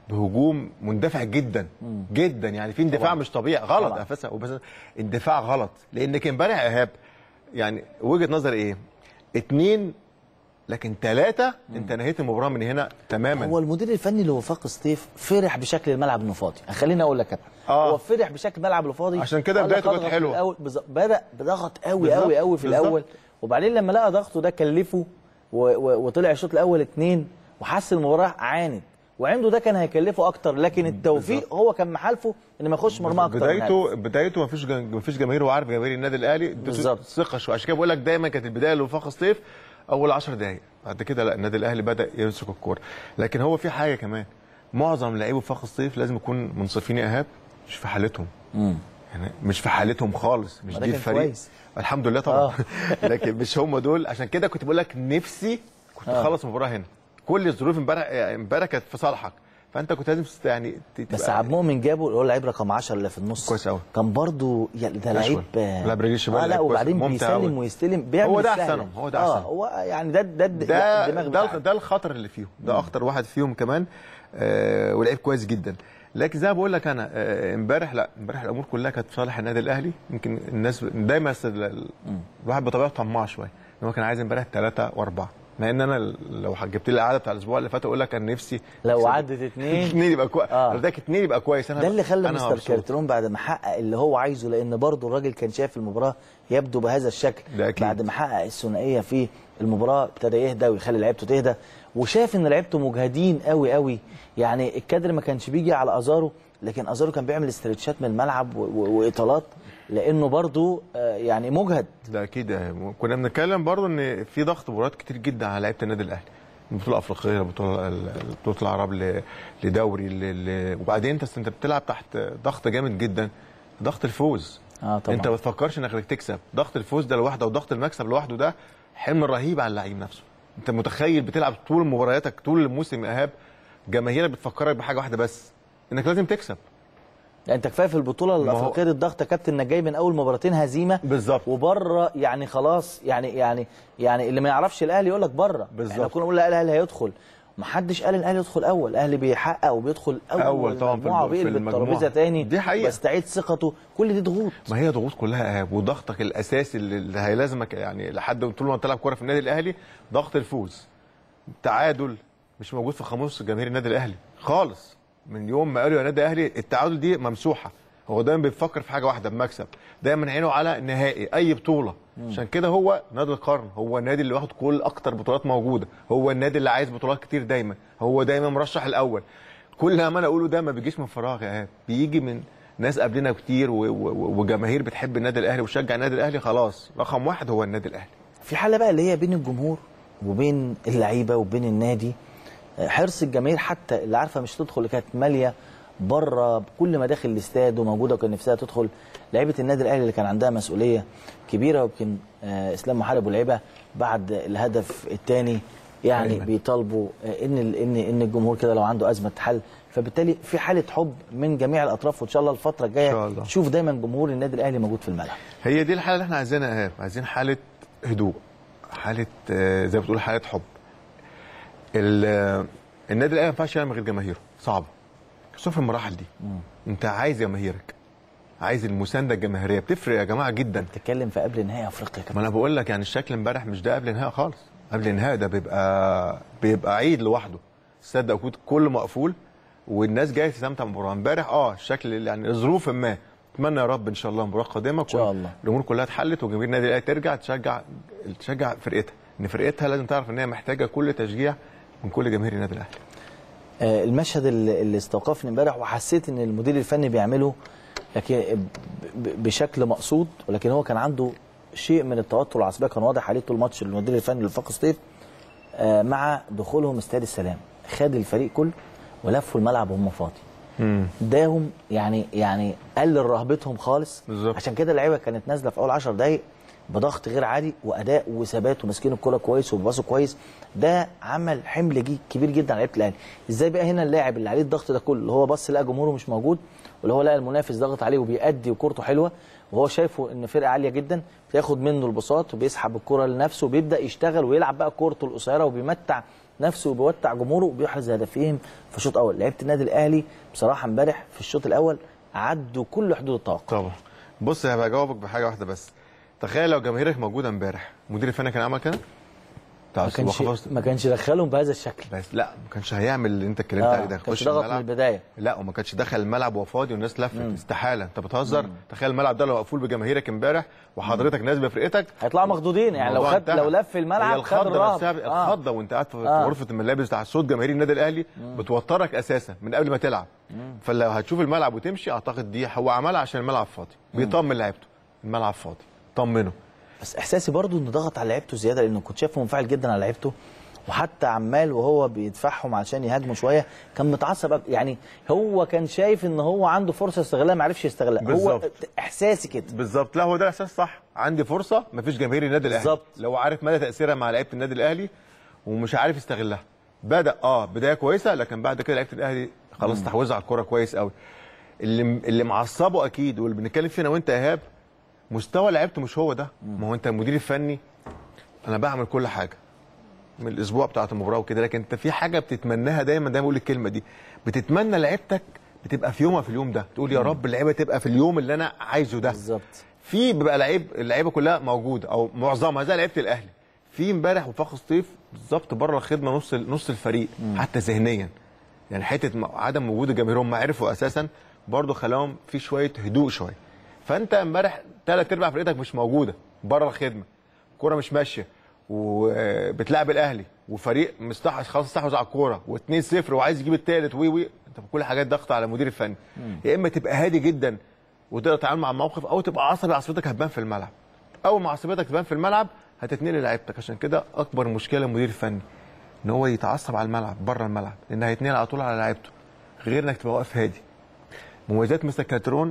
بهجوم مندفع جدا جدا يعني في اندفاع طبعاً. مش طبيعي غلط طبعاً. اساسا وبس اندفاع غلط لانك امبارح ايهاب يعني وجهه نظر ايه؟ اتنين لكن ثلاثه انت نهيت المباراه من هنا تماما هو المدير الفني لوفاق الصيف فرح بشكل الملعب انه فاضي خليني اقول لك انا آه. هو فرح بشكل الملعب انه فاضي عشان كده وقال لك بدايته كانت أضغط حلوة. في الأول. بالظبط. بدا بضغط قوي بالظبط. قوي قوي في بالظبط. الاول وبعدين لما لقى ضغطه ده كلفه و... و... وطلع الشوط الاول اتنين وحس المباراه عاند وعنده ده كان هيكلفه اكتر لكن التوفيق هو كان محالفه ان ما يخش مرمى اكتر من هدف. بدايته بدايته ما فيش ما فيش جماهير وعارف جماهير النادي الاهلي اديته بالظبط. ثقه شويه عشان كده بقول لك دايما كانت البدايه لوفاق الصيف اول 10 دقائق بعد كده لا النادي الاهلي بدا يمسك الكوره لكن هو في حاجه كمان معظم لعيبه وفاق الصيف لازم يكون منصفين يا ايهاب مش في حالتهم مم. يعني مش في حالتهم خالص مش ما ده دي كان الفريق كويس. الحمد لله طبعا آه. لكن مش هم دول عشان كده كنت بقول لك نفسي كنت آه. اخلص المباراه هنا كل الظروف امبارح امبارح كانت في صالحك فانت كنت لازم تست- يعني ت- بس تبقى- عبد المؤمن جابه اللي هو اللعيب رقم 10 اللي في النص كويس أوي. كان برضو يعني ده لعيب أشول. لا، برجل الشمال اه لا لعيب كويس. وبعدين ممتع بيسلم أوي. ويستلم بيعمل هو ده السهل. أحسنهم، هو ده اه أحسنهم. هو يعني ده ده ده الدماغ ده, بتاعه. ده الخطر اللي فيهم ده اخطر واحد فيهم كمان آه ولعيب كويس جدا لكن زي ما بقول لك انا آه، امبارح لا امبارح الامور كلها كانت في صالح النادي الاهلي يمكن الناس دايما ال- ال- الواحد بطبيعته طماع شويه ان هو كان عايز امبارح ثلاثه واربعه مع ان انا لو جبت لي القعده بتاع الاسبوع اللي فات اقول لك كان نفسي لو أكسب. عدت اتنين اتنين يبقى كويس آه. آه. اتنين يبقى كويس انا ده اللي خلى أنا مستر مبسوط. كارترون بعد ما حقق اللي هو عايزه لان برضه الراجل كان شايف المباراه يبدو بهذا الشكل ده أكيد. بعد ما حقق الثنائيه في المباراه ابتدى يهدى ويخلي لعيبته تهدى وشاف ان لعيبته مجهدين قوي قوي يعني الكادر ما كانش بيجي على ازارو لكن ازارو كان بيعمل استرتشات من الملعب و- و- واطالات لانه برضه آه، يعني مجهد ده اكيد آه، كنا بنتكلم برضو ان في ضغط مباريات كتير جدا على لعيبه النادي الاهلي البطوله الافريقيه البطوله بطوله العرب ل- لدوري ل- ل- وبعدين انت انت بتلعب تحت ضغط جامد جدا ضغط الفوز اه طبعا انت ما بتفكرش انك تكسب ضغط الفوز ده لوحده وضغط المكسب لوحده ده حمل رهيب على اللعيب نفسه انت متخيل بتلعب طول مبارياتك طول الموسم يا ايهاب جماهيرك بتفكرك بحاجه واحده بس انك لازم تكسب يعني انت كفايه في البطوله هو- الافريقيه دي الضغط يا كابتن انك جاي من اول مباراتين هزيمه بالظبط. وبره يعني خلاص يعني يعني يعني اللي ما يعرفش الاهلي يقول لك بره بالظبط. احنا كنا بنقول لا الاهلي هيدخل ما حدش قال الاهلي يدخل اول الاهلي بيحقق وبيدخل اول, أول طبعاً في مجموعة الم- في وبيقلب المجموعة. الترابيزه تاني دي حقيقة. بيستعيد ثقته كل دي ضغوط ما هي ضغوط كلها ايهاب وضغطك الاساسي اللي اللي هيلازمك يعني لحد طول ما انت تلعب كوره في النادي الاهلي ضغط الفوز التعادل مش موجود في قاموس جماهير النادي الاهلي خالص من يوم ما قالوا يا نادي الاهلي التعادل دي ممسوحه هو دايما بيفكر في حاجه واحده بمكسب دايما عينه على نهائي اي بطوله عشان كده هو نادي القرن هو النادي اللي واخد كل اكتر بطولات موجوده هو النادي اللي عايز بطولات كتير دايما هو دايما مرشح الاول كل ما انا اقوله ده ما بيجيش من فراغ يا ايهاب بيجي من ناس قبلنا كتير و- و- وجماهير بتحب النادي الاهلي وتشجع النادي الاهلي خلاص رقم واحد هو النادي الاهلي في حاله بقى اللي هي بين الجمهور وبين اللعيبه وبين النادي حرص الجماهير حتى اللي عارفه مش تدخل اللي كانت ماليه بره كل ما داخل الاستاد وموجوده وكان نفسها تدخل لعيبه النادي الاهلي اللي كان عندها مسؤوليه كبيره ويمكن آه، اسلام محارب ولعيبه بعد الهدف الثاني يعني أيمن. بيطالبوا آه، ان ال- ان ان الجمهور كده لو عنده ازمه حل فبالتالي في حاله حب من جميع الاطراف وان شاء الله الفتره الجايه إن شاء الله. تشوف دايما جمهور النادي الاهلي موجود في الملعب هي دي الحاله اللي احنا عايزينها يا ايهاب عايزين حاله هدوء حاله آه، زي ما بتقول حاله حب ال- آه، النادي الاهلي ما ينفعش يعمل من غير جماهيره صعبه خصوصا في المراحل دي انت عايز جماهيرك عايز المسانده الجماهيريه بتفرق يا جماعه جدا بتتكلم في قبل نهائي افريقيا ما كمان انا بقول لك يعني الشكل امبارح مش ده قبل النهائي خالص قبل النهائي ده بيبقى بيبقى عيد لوحده استاد داوود كله مقفول والناس جايه تستمتع بالمباراه امبارح اه الشكل اللي- يعني ظروف ما اتمنى يا رب ان شاء الله مباراه قادمه إن شاء الله. الامور كلها اتحلت وجماهير النادي الاهلي ترجع تشجع تشجع فرقتها ان فرقتها لازم تعرف ان هي محتاجه كل تشجيع من كل جماهير النادي الاهلي آه، المشهد اللي اللي استوقفني امبارح وحسيت ان المدير الفني بيعمله لكن ب- ب- بشكل مقصود ولكن هو كان عنده شيء من التوتر والعصبيه كان واضح عليه طول الماتش المدير الفني للفاق سطيف آه، مع دخولهم استاد السلام خد الفريق كله ولفوا الملعب وهم فاضي اداهم يعني يعني قلل رهبتهم خالص بالظبط. عشان كده اللعيبه كانت نازله في اول 10 دقائق بضغط غير عادي واداء وثبات وماسكين الكوره كويس وبيباصوا كويس ده عمل حمل جي كبير جدا على لعيبه الاهلي ازاي بقى هنا اللاعب اللي عليه الضغط ده كله اللي هو بص لقى جمهوره مش موجود واللي هو لقى المنافس ضاغط عليه وبيأدي وكورته حلوه وهو شايفه ان فرقه عاليه جدا بياخد منه البساط وبيسحب الكره لنفسه وبيبدا يشتغل ويلعب بقى كورته القصيره وبيمتع نفسه وبيوتع جمهوره وبيحرز هدفين في شوط اول لعيبه النادي الاهلي بصراحه امبارح في الشوط الاول عدوا كل حدود التوقع طبعا بص انا بجاوبك بحاجه واحده بس تخيل لو جماهيرك موجوده امبارح مدير الفني كان عمل كده بتاع ما كانش وخلاص. ما كانش دخلهم بهذا الشكل بس لا ما كانش هيعمل اللي انت اتكلمت آه، عليه ده كانش يخش ضغط من الملعب. البدايه لا وما كانش دخل الملعب وهو فاضي والناس لفت استحاله انت بتهزر تخيل الملعب ده لو مقفول بجماهيرك امبارح وحضرتك نازل بفرقتك هيطلعوا مخضوضين يعني لو الموضوع خد انتهى. لو لف هي الملعب خد الخضه الرهب نفسها آه. الخضه وانت قاعد في آه. غرفه الملابس بتاع صوت جماهير النادي الاهلي بتوترك اساسا من قبل ما تلعب فلو هتشوف الملعب وتمشي اعتقد دي هو عملها عشان الملعب فاضي بيطمن لعيبته الملعب فاضي طمنه بس احساسي برضو انه ضغط على لعيبته زياده لانه كنت شايفه منفعل جدا على لعيبته وحتى عمال وهو بيدفعهم عشان يهاجموا شويه كان متعصب أب- يعني هو كان شايف ان هو عنده فرصه يستغلها ما عرفش يستغلها هو بالظبط. احساسي كده بالظبط لا هو ده الاساس صح عندي فرصه مفيش جماهير النادي الاهلي بالظبط. لو عارف مدى تاثيرها مع لعيبه النادي الاهلي ومش عارف يستغلها بدا اه بدايه كويسه لكن بعد كده لعيبه الاهلي خلاص استحوذوا على الكوره كويس قوي اللي اللي معصبه اكيد واللي بنتكلم فيه انا وانت يا ايهاب مستوى لعيبته مش هو ده ما هو انت المدير الفني انا بعمل كل حاجه من الاسبوع بتاعه المباراه وكده لكن انت في حاجه بتتمناها دايما دايما بقول الكلمه دي بتتمنى لعيبتك بتبقى في يومها في اليوم ده تقول يا رب اللعيبه تبقى في اليوم اللي انا عايزه ده بالظبط في بيبقى لعيب اللعيبه كلها موجوده او معظمها زي لعيبه الاهلي في امبارح وفاق سطيف بالظبط بره الخدمه نص نص الفريق حتى ذهنيا يعني حته م- عدم وجود الجماهير هم عرفوا اساسا برضه خلاهم في شويه هدوء شويه فانت امبارح ثلاث ارباع فرقتك مش موجوده بره الخدمه الكوره مش ماشيه وبتلعب الاهلي وفريق مستحوذ خلاص استحوذ على الكوره و2-0 وعايز يجيب الثالث وي وي انت كل حاجات ضغط على المدير الفني يا اما تبقى هادي جدا وتقدر تتعامل مع الموقف او تبقى عصبي عصبيتك هتبان في الملعب اول ما عصبيتك تبان في الملعب هتتنقل لعيبتك عشان كده اكبر مشكله المدير الفني ان هو يتعصب على الملعب بره الملعب لان هيتنقل على طول على لعيبته غير انك تبقى واقف هادي مميزات مستر كاترون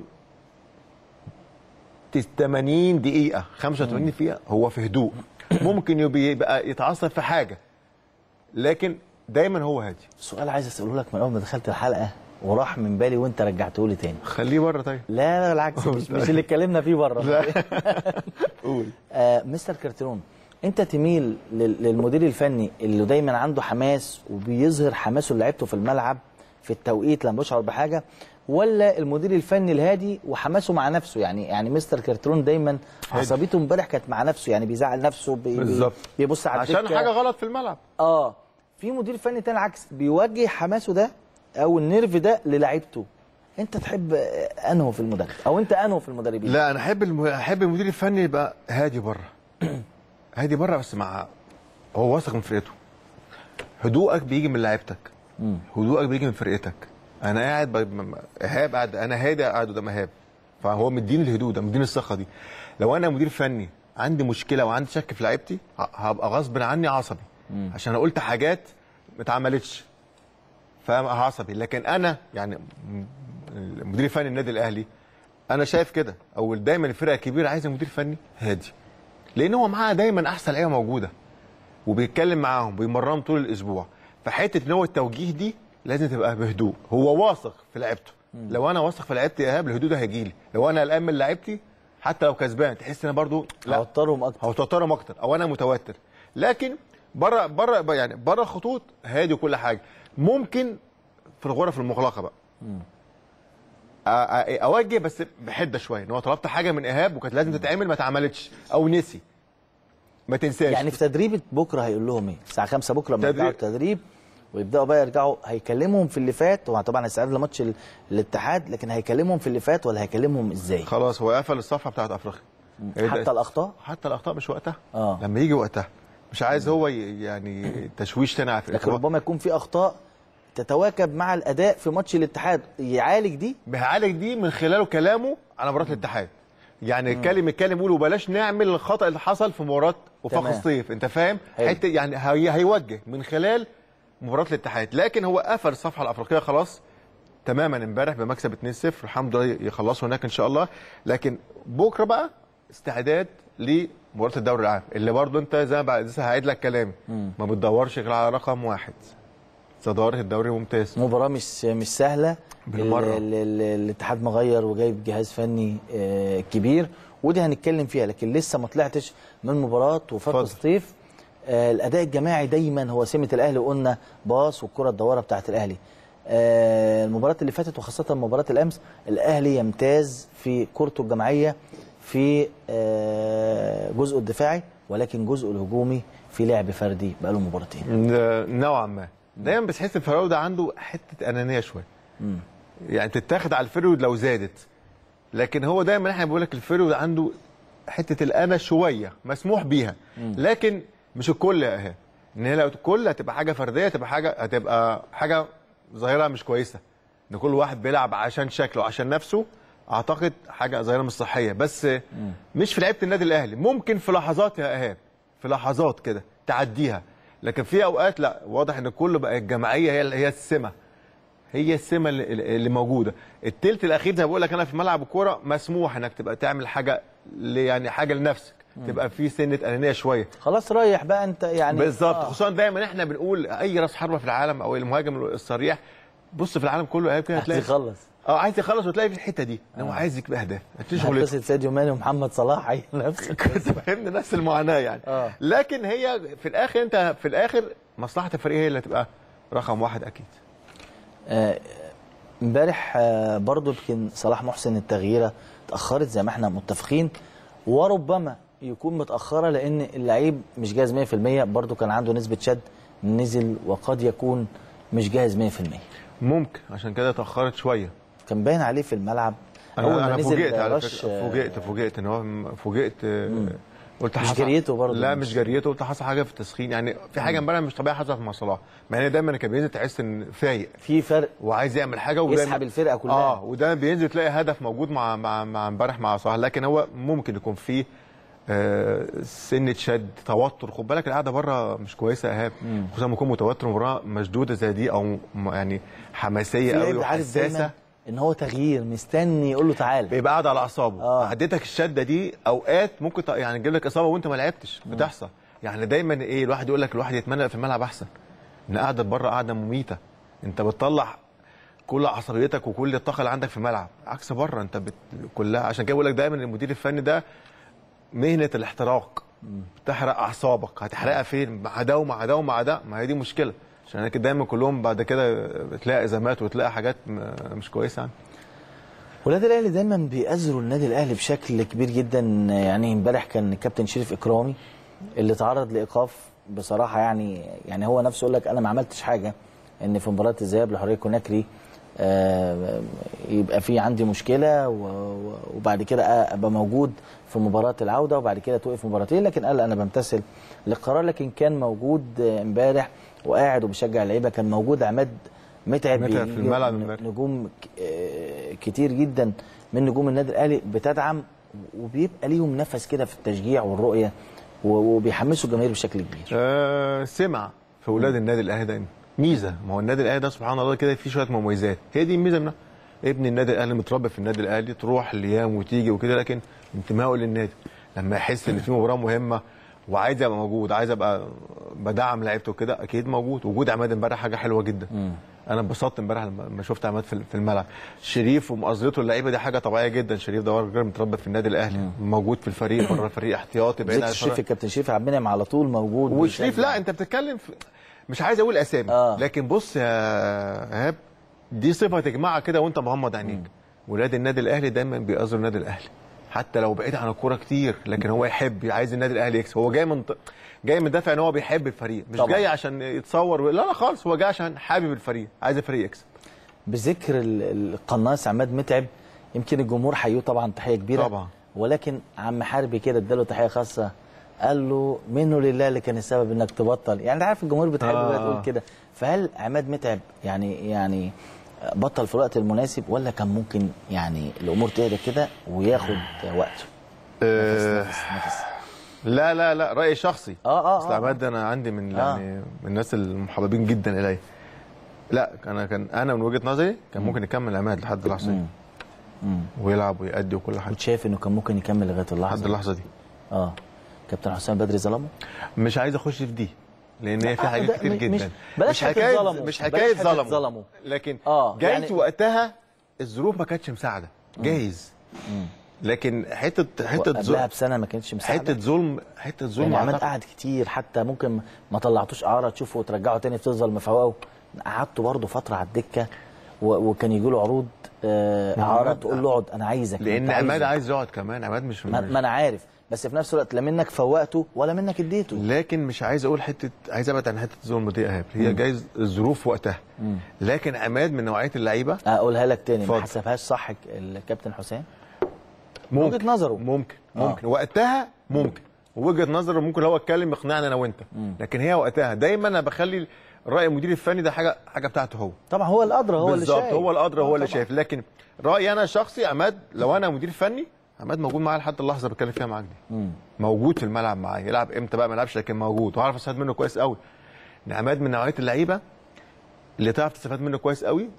80 دقيقة 85 دقيقة هو في هدوء ممكن يبقى يبقى يتعصب في حاجة لكن دايما هو هادي سؤال عايز اساله لك من اول ما دخلت الحلقه وراح من بالي وانت رجعته لي تاني خليه بره طيب لا لا بالعكس مش, مش اللي اتكلمنا فيه بره قول آه مستر كارتيرون انت تميل لل- للمدير الفني اللي دايما عنده حماس وبيظهر حماسه لعيبته في الملعب في التوقيت لما بيشعر بحاجه ولا المدير الفني الهادي وحماسه مع نفسه يعني يعني مستر كارتيرون دايما عصبيته امبارح كانت مع نفسه يعني بيزعل نفسه بي بي- بالظبط. بيبص على عشان الدكة. حاجة غلط في الملعب اه في مدير فني تاني عكس بيوجه حماسه ده او النيرف ده للعيبته انت تحب آه، انهو في المدرب او انت انهو في المدربين لا انا احب الم... احب المدير الفني يبقى هادي بره هادي بره بس مع هو واثق من فرقته هدوءك بيجي من لعيبتك هدوءك بيجي من فرقتك انا قاعد ب... م- ايهاب قاعد انا هادي قاعد قدام ايهاب فهو مديني الهدوء ده مديني الثقه دي لو انا مدير فني عندي مشكله وعندي شك في لعيبتي ه- هبقى غصب عني عصبي عشان انا قلت حاجات ما اتعملتش فاهم عصبي لكن انا يعني م- المدير الفني النادي الاهلي انا شايف كده او دايما الفرقه الكبيره عايزه مدير فني هادي لان هو معاه دايما احسن لعيبه موجوده وبيتكلم معاهم بيمرنهم طول الاسبوع فحته ان هو التوجيه دي لازم تبقى بهدوء هو واثق في لعيبته لو انا واثق في لعيبتي يا ايهاب الهدوء ده هيجي لي لو انا قلقان من لعيبتي حتى لو كسبان تحس ان انا برضو لا هوترهم اكتر هتوترهم اكتر او انا متوتر لكن بره بره يعني بره الخطوط هادي وكل حاجه ممكن في الغرف المغلقه بقى أ- اوجه بس بحده شويه ان هو طلبت حاجه من ايهاب وكانت لازم تتعمل ما اتعملتش او نسي ما تنساش يعني في تدريب بكره هيقول لهم ايه الساعه 5 بكره لما تدريب. يرجعوا التدريب ويبداوا بقى يرجعوا هيكلمهم في اللي فات هو طبعا هيستعد لماتش ال- الاتحاد لكن هيكلمهم في اللي فات ولا هيكلمهم ازاي خلاص هو قفل الصفحه بتاعت افريقيا حتى الاخطاء حتى الاخطاء مش وقتها آه. لما يجي وقتها مش عايز هو ي- يعني تشويش تاني على لكن الفرقه ربما يكون في اخطاء تتواكب مع الاداء في ماتش الاتحاد يعالج دي بيعالج دي من خلاله كلامه على مباراه الاتحاد يعني يتكلم يتكلم يقول وبلاش نعمل الخطا اللي حصل في مباراه وفاق تمام. الصيف انت فاهم حلو. حته يعني هي هيوجه من خلال مباراه الاتحاد لكن هو قفل الصفحه الافريقيه خلاص تماما امبارح بمكسب 2-0 الحمد لله يخلصوا هناك ان شاء الله لكن بكره بقى استعداد لمباراه الدوري العام اللي برضو انت زي ما لسه هعيد لك كلامي ما بتدورش غير على رقم واحد صداره الدوري ممتاز مباراه مش مش سهله بالمرة. ال- ال- ال- الاتحاد مغير وجايب جهاز فني آه، كبير ودي هنتكلم فيها لكن لسه ما طلعتش من مباراه وفاق اتفضل. الصيف آه، الاداء الجماعي دايما هو سمه الاهلي وقلنا باص والكره الدواره بتاعت الاهلي آه، المباراه اللي فاتت وخاصه مباراه الامس الاهلي يمتاز في كورته الجماعيه في آه، جزءه الدفاعي ولكن جزءه الهجومي في لعب فردي بقاله مباراتين ن- نوعا ما دايما بتحس الفراوده ده عنده حته انانيه شويه يعني تتاخد على الفرود لو زادت لكن هو دايما احنا بنقول لك الفرود عنده حته الانا شويه مسموح بيها لكن مش الكل يا ايهاب ان هي لو الكل هتبقى حاجه فرديه هتبقى حاجه هتبقى حاجه ظاهره مش كويسه ان كل واحد بيلعب عشان شكله عشان نفسه اعتقد حاجه ظاهره مش صحيه بس مش في لعيبه النادي الاهلي ممكن في لحظات يا ايهاب في لحظات كده تعديها لكن في اوقات لا واضح ان كله بقى الجماعيه هي هي السمه هي السمه اللي, اللي موجوده التلت الاخير زي ما بقول لك انا في ملعب الكوره مسموح انك تبقى تعمل حاجه ل- يعني حاجه لنفسك تبقى في سنه انانيه شويه خلاص ريح بقى انت يعني بالظبط آه. خصوصا دايما احنا بنقول اي راس حربه في العالم او المهاجم الصريح بص في العالم كله ايام كده عايز هتلاقي يخلص اه عايز يخلص وتلاقي في الحته دي ان هو عايز يجيب اهداف دي شغلته قصه ساديو ماني ومحمد صلاح هي نفس كنت فاهمني نفس المعاناه يعني آه. لكن هي في الاخر انت في الاخر مصلحه الفريق هي اللي هتبقى رقم واحد اكيد آه، امبارح آه، برضو يمكن صلاح محسن التغييره اتاخرت زي ما احنا متفقين وربما يكون متاخره لان اللعيب مش جاهز 100% برضو كان عنده نسبه شد نزل وقد يكون مش جاهز 100% ممكن عشان كده اتاخرت شويه كان باين عليه في الملعب اول انا ما انا نزل فوجئت على رش فكره آه، فوجئت فوجئت ان هو فوجئت آه، قلت مش حصل- جريته برضه، لا مش- مش جريته قلت حصل حاجه في التسخين يعني في حاجه امبارح مش طبيعيه حصلت مع صلاح مع ان دايما كان بينزل تحس ان فايق في فرق وعايز يعمل حاجه وده يسحب الفرقه كلها اه وده بينزل تلاقي هدف موجود مع مع مع امبارح مع صلاح لكن هو ممكن يكون فيه آه سنه شد توتر خد بالك القعده بره مش كويسه يا ايهاب خصوصا لما يكون متوتر مباراه مشدوده زي دي او م- يعني حماسيه في قوي لعيب عارف دايما وحساسه ان هو تغيير مستني يقول له تعالى بيبقى قاعد على اعصابه آه. آه. عدتك الشده دي اوقات ممكن ت- يعني تجيب لك اصابه وانت ما لعبتش بتحصل يعني دايما ايه الواحد يقول لك الواحد يتمنى في الملعب احسن ان قاعده بره قاعده مميته انت بتطلع كل عصبيتك وكل الطاقه اللي عندك في الملعب عكس بره انت بت... كلها عشان كده بقول لك دايما المدير الفني ده مهنه الاحتراق بتحرق اعصابك هتحرقها فين مع ده ومع ده ومع ده ما هي دي مشكله عشان هيك دايما كلهم بعد كده بتلاقي ازمات وتلاقي حاجات م- مش كويسه يعني ولاد الاهلي دايما بيأزروا النادي الاهلي بشكل كبير جدا يعني امبارح كان الكابتن شريف اكرامي اللي تعرض لايقاف بصراحه يعني يعني هو نفسه يقول لك انا ما عملتش حاجه ان في مباراه الذهاب لحريه كوناكري آه، يبقى في عندي مشكله و- و- وبعد كده ابقى موجود في مباراه العوده وبعد كده توقف مباراتين لكن قال انا بمتثل للقرار لكن كان موجود آه، امبارح وقاعد وبيشجع اللعيبه كان موجود عماد متعب متعب في بيجي- الملعب امبارح. نجوم ك- آه، كتير جدا من نجوم النادي الاهلي بتدعم وبيبقى ليهم نفس كده في التشجيع والرؤيه و- وبيحمسوا الجماهير بشكل كبير آه سمع في اولاد النادي الاهلي دايما ميزه ما هو النادي الاهلي ده سبحان الله كده فيه شويه مميزات هي دي الميزه منها ابن النادي الاهلي متربي في النادي الاهلي تروح الايام وتيجي وكده لكن انتمائه للنادي لما يحس ان في مباراه مهمه وعايز ابقى موجود عايز ابقى بدعم لعيبته وكده اكيد موجود وجود عماد امبارح حاجه حلوه جدا انا انبسطت امبارح لما لما شفت عماد في في الملعب شريف ومقاصدته اللعيبه دي حاجه طبيعيه جدا شريف ده راجل متربى في النادي الاهلي موجود في الفريق بره الفريق احتياطي بعيد ذكر عن الشريف الفرق. الكابتن شريف عبد المنعم على طول موجود وشريف بيشجع. لا انت بتتكلم في مش عايز اقول اسامي آه. آه. لكن بص يا ايهاب دي صفه تجمعها كده وانت مغمض عينيك ولاد النادي الاهلي دايما بيأذوا النادي الاهلي حتى لو بعيد عن الكوره كتير لكن هو يحب عايز النادي الاهلي يكسب هو جاي من جاي من دافع ان هو بيحب الفريق مش طبعا. جاي عشان يتصور و... لا لا خالص هو جاي عشان حابب الفريق عايز الفريق يكسب بذكر ال- القناص عماد متعب يمكن الجمهور حيوه طبعا تحيه كبيره طبعا. ولكن عم حربي كده اداله تحيه خاصه قال له منه لله اللي كان السبب انك تبطل يعني انت عارف الجمهور بتحب آه. بقى تقول كده فهل عماد متعب يعني يعني بطل في الوقت المناسب ولا كان ممكن يعني الامور تهدى كده وياخد وقته أه نفس نفس لا لا لا رايي شخصي اه اه اصل آه. عماد انا عندي من آه. يعني من الناس المحببين جدا الي لا انا كان انا من وجهه نظري كان ممكن يكمل عماد لحد اللحظه دي مم. ويلعب ويأدي وكل حاجه كنت شايف انه كان ممكن يكمل لغايه لحد اللحظه اللحظه دي اه كابتن حسام بدري ظلمه مش عايز اخش في دي لان هي في آه، حاجات ده كتير مش- جدا مش- بلاش مش حتة حكايه ظلموا. مش بلاش حكايه حتة ظلموا ظلموا. لكن آه، جايز يعني- وقتها الظروف ما كانتش مساعده جايز لكن حته حته قبلها ظلم بسنه ما كانتش مساعده حته ظلم حته ظلم يعني عماد أعتقد- قعد كتير حتى ممكن ما طلعتوش اعاره تشوفه وترجعه تاني بتفضل مفوقه قعدته برضه فتره على الدكه و- وكان يجي له عروض آه، اعاره عماد- تقول له اقعد انا عايزك لان أنت عماد عايزك. عايز يقعد كمان عماد مش ما, ما انا عارف بس في نفس الوقت لا منك فوقته ولا منك اديته لكن مش عايز اقول حته عايز ابعد عن حته الظلم دي يا ايهاب هي جايز الظروف وقتها لكن عماد من نوعيه اللعيبه اقولها لك تاني ما اتفضل. حسبهاش صح الكابتن حسام ممكن وجهة نظره. ممكن آه. ممكن وقتها ممكن ووجهه نظره ممكن هو يتكلم يقنعنا انا وانت لكن هي وقتها دايما انا بخلي راي المدير الفني ده حاجه حاجه بتاعته هو طبعا هو الادرى هو اللي بالظبط شايف هو الادرى آه، هو اللي طبعاً. شايف لكن رايي انا الشخصي عماد لو انا مدير فني عماد موجود معايا لحد اللحظه اللي بتكلم فيها معاك دي موجود في الملعب معايا يلعب امتى بقى ما يلعبش لكن موجود وعارف استفاد منه كويس قوي ان عماد من نوعيه اللعيبه اللي تعرف تستفاد منه كويس قوي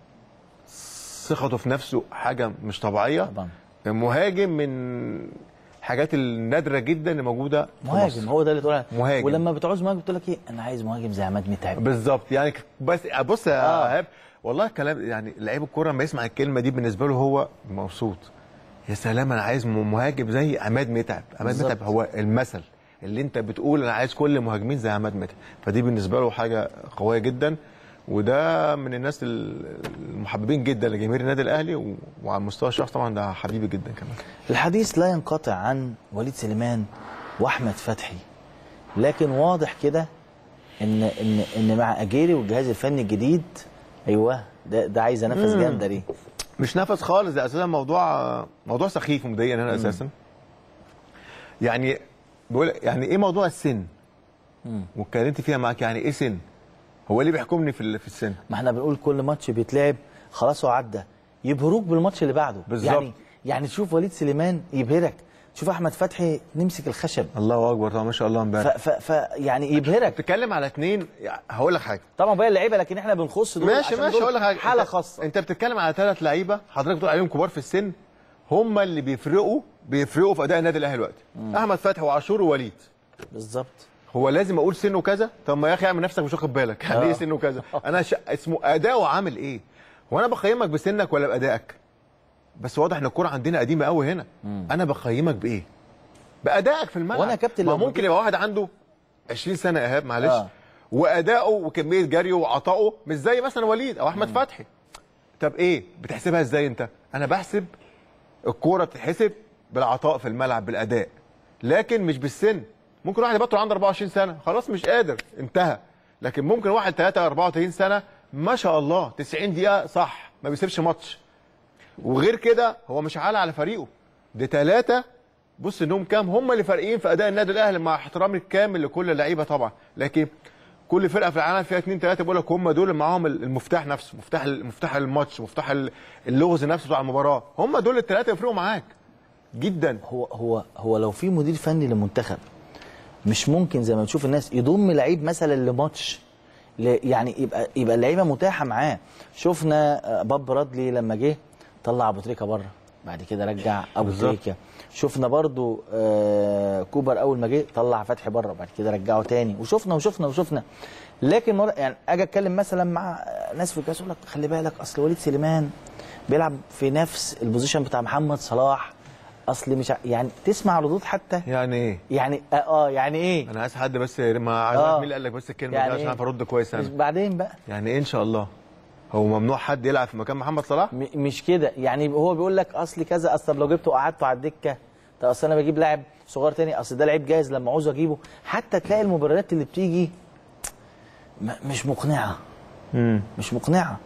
ثقته في نفسه حاجه مش طبيعيه طبعا مهاجم من الحاجات النادره جدا اللي موجوده في مهاجم مصر. هو ده اللي تقول عليه. مهاجم. ولما بتعوز مهاجم بتقول لك ايه انا عايز مهاجم زي عماد متعب بالظبط يعني ك- بس بص يا آه. ايهاب والله كلام يعني لعيب الكوره لما يسمع الكلمه دي بالنسبه له هو مبسوط يا سلام انا عايز م- مهاجم زي عماد متعب عماد بالظبط. متعب هو المثل اللي انت بتقول انا عايز كل مهاجمين زي عماد متعب فدي بالنسبه له حاجه قويه جدا وده من الناس ال- المحببين جدا لجماهير النادي الاهلي و- وعلى المستوى الشخصي طبعا ده حبيبي جدا كمان الحديث لا ينقطع عن وليد سليمان واحمد فتحي لكن واضح كده ان ان ان مع اجيري والجهاز الفني الجديد ايوه ده ده عايز نفس جامده دي مش نفس خالص ده اساسا موضوع موضوع سخيف ومضايقني انا اساسا يعني بقول يعني ايه موضوع السن واتكلمت فيها معاك يعني ايه سن هو اللي بيحكمني في ال- في السن ما احنا بنقول كل ماتش بيتلعب خلاص هو عدى يبهروك بالماتش اللي بعده بالظبط. يعني يعني تشوف وليد سليمان يبهرك تشوف احمد فتحي نمسك الخشب الله اكبر طبعا ما شاء الله ف امبارح ف ف يعني يبهرك بتتكلم على اتنين يعني هقول لك حاجه طبعا باقي اللعيبه لكن احنا بنخص دول ماشي عشان ماشي دول هقول لك حاجه حاله انت- خاصه انت بتتكلم على ثلاث لعيبه حضرتك بتقول عليهم كبار في السن هم اللي بيفرقوا بيفرقوا في اداء النادي الاهلي دلوقتي احمد فتحي وعاشور ووليد بالظبط هو لازم اقول سنه كذا طب ما يا اخي اعمل نفسك مش واخد بالك يعني آه. ايه سنه كذا انا ش... اسمه اداؤه عامل ايه هو انا بقيمك بسنك ولا بادائك بس واضح ان الكوره عندنا قديمه قوي هنا انا بقيمك بايه بادائك في الملعب وأنا يا كابتن ما لو ممكن يبقى واحد عنده 20 سنه ايهاب معلش آه. واداؤه وكميه جريه وعطائه مش زي مثلا وليد او احمد فتحي طب ايه بتحسبها ازاي انت انا بحسب الكوره بتتحسب بالعطاء في الملعب بالاداء لكن مش بالسن ممكن واحد يبطل عنده 24 سنه خلاص مش قادر انتهى لكن ممكن واحد 3 34 سنه ما شاء الله 90 دقيقه صح ما بيسيبش ماتش وغير كده هو مش عالي على فريقه ده ثلاثه بص انهم كام هم اللي فارقين في اداء النادي الاهلي مع احترامي الكامل لكل اللعيبه طبعا لكن كل فرقه في العالم فيها اثنين ثلاثه بقول لك هم دول اللي معاهم المفتاح نفسه مفتاح مفتاح الماتش مفتاح اللغز نفسه بتاع المباراه هم دول الثلاثه يفرقوا معاك جدا هو هو هو لو في مدير فني لمنتخب مش ممكن زي ما بتشوف الناس يضم لعيب مثلا لماتش ل- يعني يبقى يبقى اللعيبه متاحه معاه شفنا آه، باب برادلي لما جه طلع ابو تريكه بره بعد كده رجع ابو بالظبط. تريكه شفنا برضو آه، كوبر اول ما جه طلع فتحي بره بعد كده رجعه تاني وشفنا وشفنا وشفنا لكن مرة يعني اجي اتكلم مثلا مع آه، ناس في الكاس يقول لك خلي بالك اصل وليد سليمان بيلعب في نفس البوزيشن بتاع محمد صلاح اصل مش ع- يعني تسمع ردود حتى يعني ايه يعني اه, آه يعني ايه انا عايز حد بس ما عايز آه. أعرف مين اللي قال لك بس الكلمه يعني دي عشان إيه؟ اعرف ارد كويس مش انا بعدين بقى يعني ايه ان شاء الله هو ممنوع حد يلعب في مكان محمد صلاح م- مش كده يعني هو بيقول لك اصل كذا اصل طب لو جبته وقعدته على الدكه طب اصل انا بجيب لاعب صغير تاني اصل ده لعيب جاهز لما عاوز اجيبه حتى تلاقي المبررات اللي بتيجي م- مش مقنعه امم مش مقنعه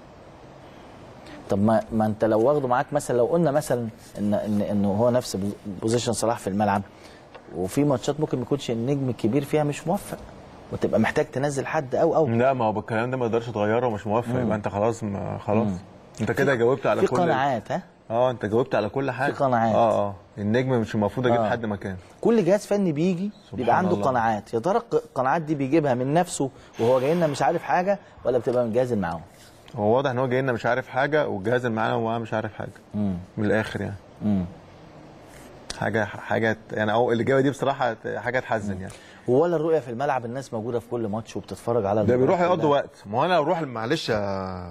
طب ما ما انت لو واخده معاك مثلا لو قلنا مثلا ان ان انه هو نفس بوز- بوزيشن صلاح في الملعب وفي ماتشات ممكن ما يكونش النجم الكبير فيها مش موفق وتبقى محتاج تنزل حد او او لا ما هو بالكلام ده ما يقدرش تغيره ومش موافق يبقى انت خلاص ما خلاص انت كده جاوبت على في كل قناعات ها اه انت جاوبت على كل حاجه في قناعات. اه اه النجم مش المفروض اجيب آه. حد مكان كل جهاز فني بيجي بيبقى عنده الله. قناعات يا ترى الق- القناعات دي بيجيبها من نفسه وهو جاي لنا مش عارف حاجه ولا بتبقى من الجهاز اللي معاهم هو واضح ان هو جاي لنا مش عارف حاجه والجهاز اللي معانا هو مش عارف حاجه امم من الاخر يعني امم حاجه حاجه يعني او الاجابه دي بصراحه حاجه تحزن يعني ولا الرؤيه في الملعب الناس موجوده في كل ماتش وبتتفرج على ده المباراة بيروح يقضوا كلها. وقت ما هو انا اروح معلش يا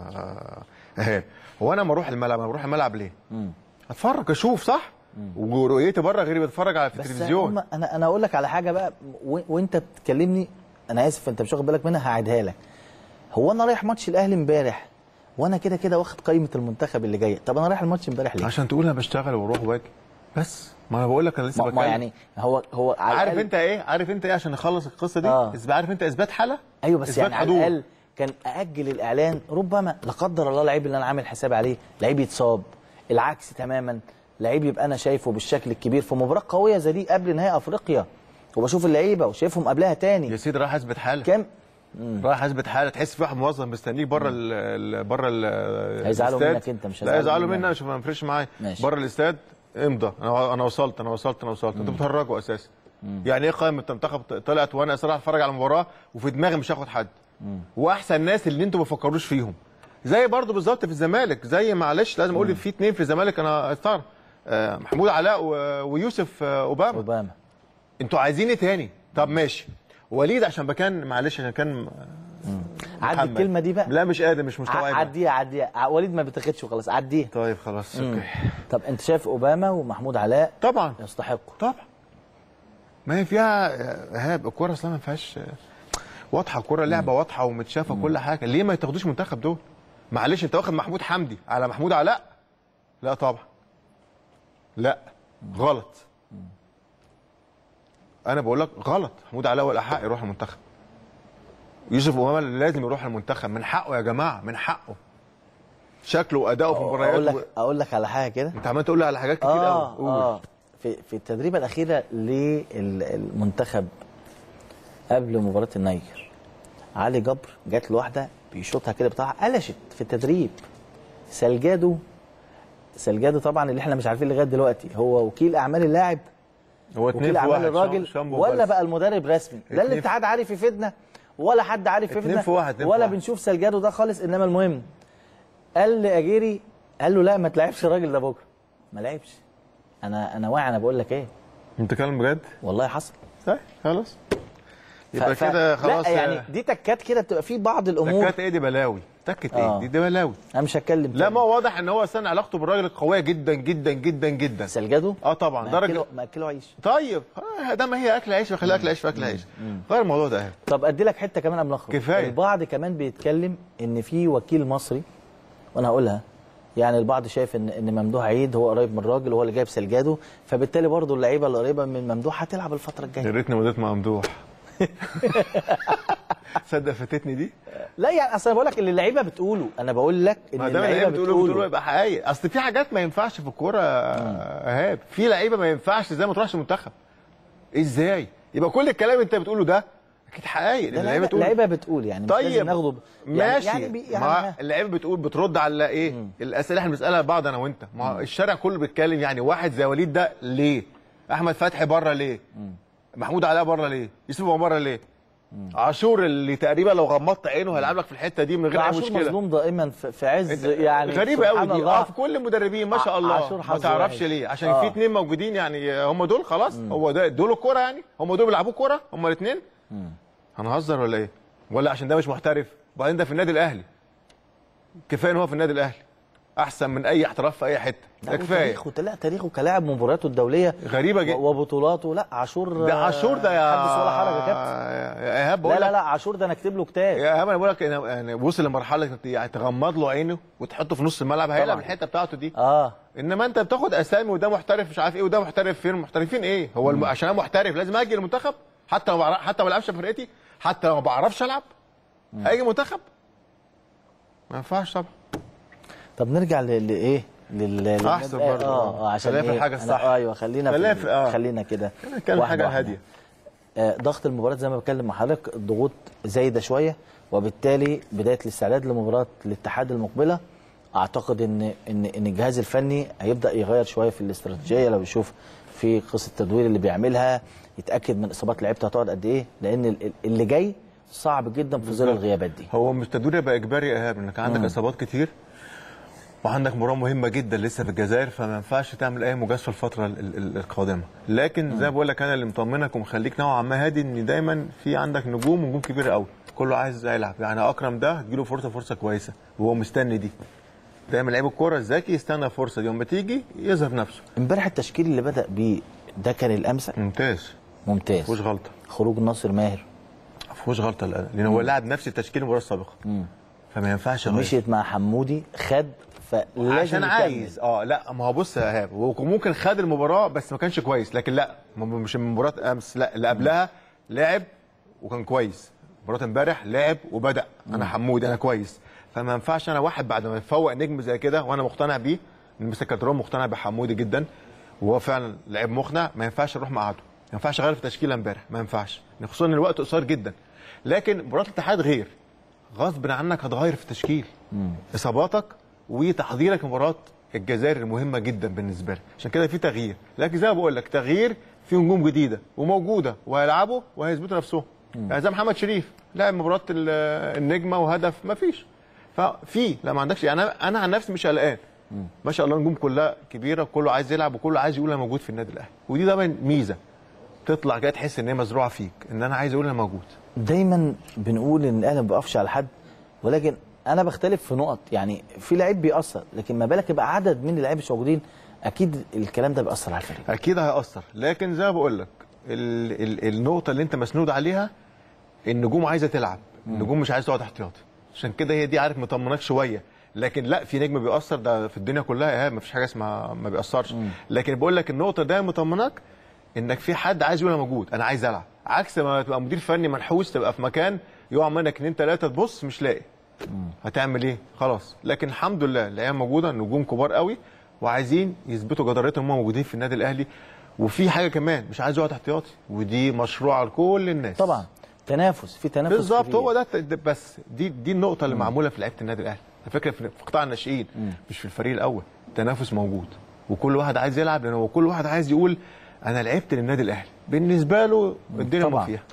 اهي هو انا لما اروح الملعب انا بروح الملعب ليه؟ مم. اتفرج اشوف صح؟ ورؤيتي بره غير بتفرج على في بس التلفزيون هم انا انا اقول لك على حاجه بقى و... وانت بتكلمني انا اسف انت مش واخد بالك منها هعيدها لك هو انا رايح ماتش الاهلي امبارح وانا كده كده واخد قائمه المنتخب اللي جايه طب انا رايح الماتش امبارح ليه؟ عشان تقول انا بشتغل واروح واجي بس ما انا بقول لك انا لسه ما, ما بتكلم يعني هو هو على عارف الأقل- انت ايه عارف انت ايه عشان نخلص القصه دي آه. إثبات- عارف انت اثبات حاله ايوه بس إثبات يعني على حضور. الاقل كان اجل الاعلان ربما لا قدر الله لعيب اللي انا عامل حساب عليه لعيب يتصاب العكس تماما لعيب يبقى انا شايفه بالشكل الكبير في مباراه قويه زي دي قبل نهائي افريقيا وبشوف اللعيبه وشايفهم قبلها يا تاني سيدي رايح اثبت حاله كام رايح اثبت حاله تحس في واحد موظف مستنيك بره ال بره ال هيزعلوا الاستاد. منك أنت، مش لا هيزعلوا يزعلوا مني مني مش ما يفرقش معايا ماشي. بره الاستاد امضى انا انا وصلت انا وصلت انا وصلت انتوا بتهرجوا اساسا يعني ايه قائمه المنتخب طلعت وانا صراحه اتفرج على المباراه وفي دماغي مش هاخد حد واحسن ناس اللي انتوا ما بتفكروش فيهم زي برضو بالظبط في الزمالك زي معلش لازم اقول في اثنين في الزمالك انا استغرب آه، محمود علاء و- ويوسف آه، اوباما اوباما انتوا عايزين ايه تاني طب ماشي وليد عشان بكان معلش عشان كان عدي محمد. الكلمه دي بقى لا مش قادر مش ع- مستوعب عديها عديها ع- وليد ما بتاخدش وخلاص عديها طيب خلاص اوكي طب انت شايف اوباما ومحمود علاء طبعا يستحقوا طبعا ما هي فيها ايهاب الكوره اصلا ما فيهاش واضحه الكوره لعبه واضحه ومتشافه كل حاجه ليه ما يتاخدوش منتخب دول معلش انت واخد محمود حمدي على محمود علاء لا طبعا لا غلط انا بقول لك غلط محمود علاء ولا حق يروح المنتخب يوسف اوباما لازم يروح المنتخب من حقه يا جماعه من حقه شكله واداؤه في اقول المباريات و... لك اقول لك على حاجه كده انت عمال تقول لي على حاجات كتير اه قوي قول. اه في في التدريبه الاخيره للمنتخب قبل مباراه النيجر علي جبر جات له واحده بيشوطها كده بتاعها قلشت في التدريب سلجادو سلجادو طبعا اللي احنا مش عارفين لغايه دلوقتي هو وكيل اعمال اللاعب هو اتنين وكيل في اعمال واحد الراجل شامبو ولا بس. بقى المدرب رسمي لا اتنين في- الاتحاد عارف يفيدنا ولا حد عارف اتنين يفيدنا في واحد، اتنين في ولا واحد. بنشوف سلجادو ده خالص انما المهم قال لاجيري قال له لا ما تلعبش الراجل ده بكره ما لعبش انا انا واعي انا بقول لك ايه انت بتتكلم بجد؟ والله حصل طيب خلاص يبقى ف- كده ف- خلاص لا يعني دي تكات كده بتبقى في بعض الامور تكات ايه دي بلاوي تكت ايه آه. دي, دي بلاوي انا مش هتكلم لا تاني. ما هو واضح ان هو اصلا علاقته بالراجل قويه جدا جدا جدا جدا سلجادو اه طبعا ما درجه أكله- ما اكله عيش طيب آه، ده ما هي اكل عيش خليها اكل عيش في اكل عيش غير الموضوع ده اهي طب ادي لك حته كمان قبل ما اخرج كفاية. البعض كمان بيتكلم ان في وكيل مصري وانا هقولها يعني البعض شايف ان ان ممدوح عيد هو قريب من الراجل وهو اللي جايب سلجادو فبالتالي برضه اللعيبه اللي قريبه من ممدوح هتلعب الفتره يا الجايه ريتني مضيت مع ممدوح تصدق فاتتني دي لا يعني اصل انا بقول لك اللي اللعيبه بتقوله انا بقول لك ان ما دام اللعيبه اللعيبه بتقولوا بتقولوا بتقوله يبقى حقيقي اصل في حاجات ما ينفعش في الكوره ايهاب في لعيبه ما ينفعش زي ما تروحش المنتخب ازاي يبقى كل الكلام اللي انت بتقوله ده اكيد حقيقي لأن ده اللعيبه اللعيبه بتقول اللعيبة بتقول يعني مش لازم طيب ناخده ب- يعني ماشي يعني, بي يعني ما اللعيبه بتقول بترد على ايه الاسئله اللي احنا بنسالها لبعض انا وانت ما هو الشارع كله بيتكلم يعني واحد زي وليد ده ليه احمد فتحي بره ليه محمود علاء بره ليه يوسف أبو بره ليه عاشور اللي تقريبا لو غمضت عينه هيلعب لك في الحته دي من غير اي عاشور مشكله مظلوم دائما في في عز يعني غريبه قوي سبحان دي الله اه في كل المدربين ما شاء الله عاشور ما حظه تعرفش وحش. ليه عشان آه. في اتنين موجودين يعني هم دول خلاص هو ده دول الكوره يعني هم دول بيلعبوا كوره هم الاثنين هنهزر ولا ايه ولا عشان ده مش محترف وبعدين ده في النادي الاهلي كفايه ان هو في النادي الاهلي احسن من اي احتراف في اي حته لا ده كفايه وتاريخه لا تاريخه كلاعب مبارياته الدوليه غريبه جدا وبطولاته لا عاشور ده عاشور ده يا حدث ولا حرج يا كابتن يا ايهاب بقول لا لا لك لا عاشور ده انا اكتب له كتاب يا ايهاب انا بقول لك أنا- يعني وصل لمرحله إنك يعني تغمض له عينه وتحطه في نص الملعب هيلعب طبعاً. الحته بتاعته دي اه انما انت بتاخد اسامي وده محترف مش عارف ايه وده محترف فين محترفين ايه هو الم... عشان انا محترف لازم اجي المنتخب حتى لو بعرف... حتى ما بلعبش في فرقتي حتى لو ما بعرفش العب هاجي منتخب ما ينفعش طبعا طب نرجع ل- لايه لل لل- أحسن برضه. اه اه عشان خلينا في إيه؟ الحاجة أنا- الصح. ايوه خلينا خلينا في في- آه. خلينا كده نتكلم واحدة حاجه واحدة. هاديه آه، ضغط المباراة زي ما بتكلم مع حضرتك الضغوط زايدة شوية وبالتالي بداية الاستعداد لمباراة الاتحاد المقبلة اعتقد ان ان ان الجهاز الفني هيبدا يغير شويه في الاستراتيجيه لو يشوف في قصه التدوير اللي بيعملها يتاكد من اصابات لعيبته هتقعد قد ايه لان ال- اللي جاي صعب جدا في ظل الغيابات دي هو مش تدوير يبقى اجباري يا ايهاب انك عندك اصابات كتير وعندك مباراه مهمه جدا لسه في الجزائر فما ينفعش تعمل اي مجازفه الفتره ال- ال- القادمه لكن زي ما بقول لك انا اللي مطمنك ومخليك نوعا ما هادي ان دايما في عندك نجوم ونجوم كبيره قوي كله عايز يلعب يعني اكرم ده هتجيله فرصه فرصه كويسه وهو مستني دي دايما لعيب الكوره الذكي يستنى الفرصه دي لما تيجي يظهر نفسه امبارح التشكيل اللي بدا بيه ده كان الامثل ممتاز ممتاز مفيهوش غلطه خروج ناصر ماهر مفيهوش غلطه الآن، لان هو لاعب نفس التشكيل المباراه السابقه فما ينفعش يغير. مشيت مع حمودي خد فلازم عشان يكمل. عايز اه لا ما هو بص يا ايهاب هو ممكن خد المباراه بس ما كانش كويس لكن لا م- مش مباراه امس لا اللي قبلها لعب وكان كويس مباراه امبارح لعب وبدا انا حمودي انا كويس فما ينفعش انا واحد بعد ما يفوق نجم زي كده وانا مقتنع بيه ان مستر كاترون مقتنع بحمودي جدا وهو فعلا لعيب مقنع ما ينفعش اروح مقعده ما ينفعش اغير في تشكيله امبارح ما ينفعش خصوصا ان الوقت قصير جدا لكن مباراه الاتحاد غير غصب عنك هتغير في التشكيل اصاباتك وتحضيرك لمباراه الجزائر المهمه جدا بالنسبه لك عشان كده في تغيير لكن زي ما بقول لك تغيير في نجوم جديده وموجوده وهيلعبوا وهيثبتوا نفسهم يعني زي محمد شريف لعب مباراه ال- النجمه وهدف ما فيش ففي لا ما عندكش يعني انا انا عن نفسي مش قلقان ما شاء الله النجوم كلها كبيره وكله عايز يلعب وكله عايز يقول انا موجود في النادي الاهلي ودي طبعا ميزه تطلع كده تحس ان هي مزروعه فيك ان انا عايز اقول انا موجود دايما بنقول ان الاهلي ما بيقفش على حد ولكن انا بختلف في نقط يعني في لعيب بيأثر لكن ما بالك يبقى عدد من اللعيبه مش موجودين اكيد الكلام ده بيأثر على الفريق اكيد هيأثر لكن زي ما بقول لك ال ال النقطه اللي انت مسنود عليها النجوم عايزه تلعب النجوم مش عايزه تقعد احتياطي عشان كده هي دي عارف مطمناك شويه لكن لا في نجم بيأثر ده في الدنيا كلها ما فيش حاجه اسمها ما بيأثرش لكن بقول لك النقطه ده مطمناك انك في حد عايز يقول انا موجود انا عايز العب عكس ما تبقى مدير فني منحوس تبقى في مكان يقع منك اتنين تلاته تبص مش لاقي هتعمل ايه خلاص لكن الحمد لله الايام موجوده نجوم كبار قوي وعايزين يثبتوا جدارتهم هم موجودين في النادي الاهلي وفي حاجه كمان مش عايز يقعد احتياطي ودي مشروع لكل الناس طبعا تنافس في تنافس بالظبط كبير. هو ده ده بس دي دي النقطه اللي معموله في لعيبه النادي الاهلي على فكره في في قطاع الناشئين مش في الفريق الاول التنافس موجود وكل واحد عايز يلعب لان هو كل واحد عايز يقول انا لعبت للنادي الاهلي بالنسبه له الدنيا طبعاً. ما فيها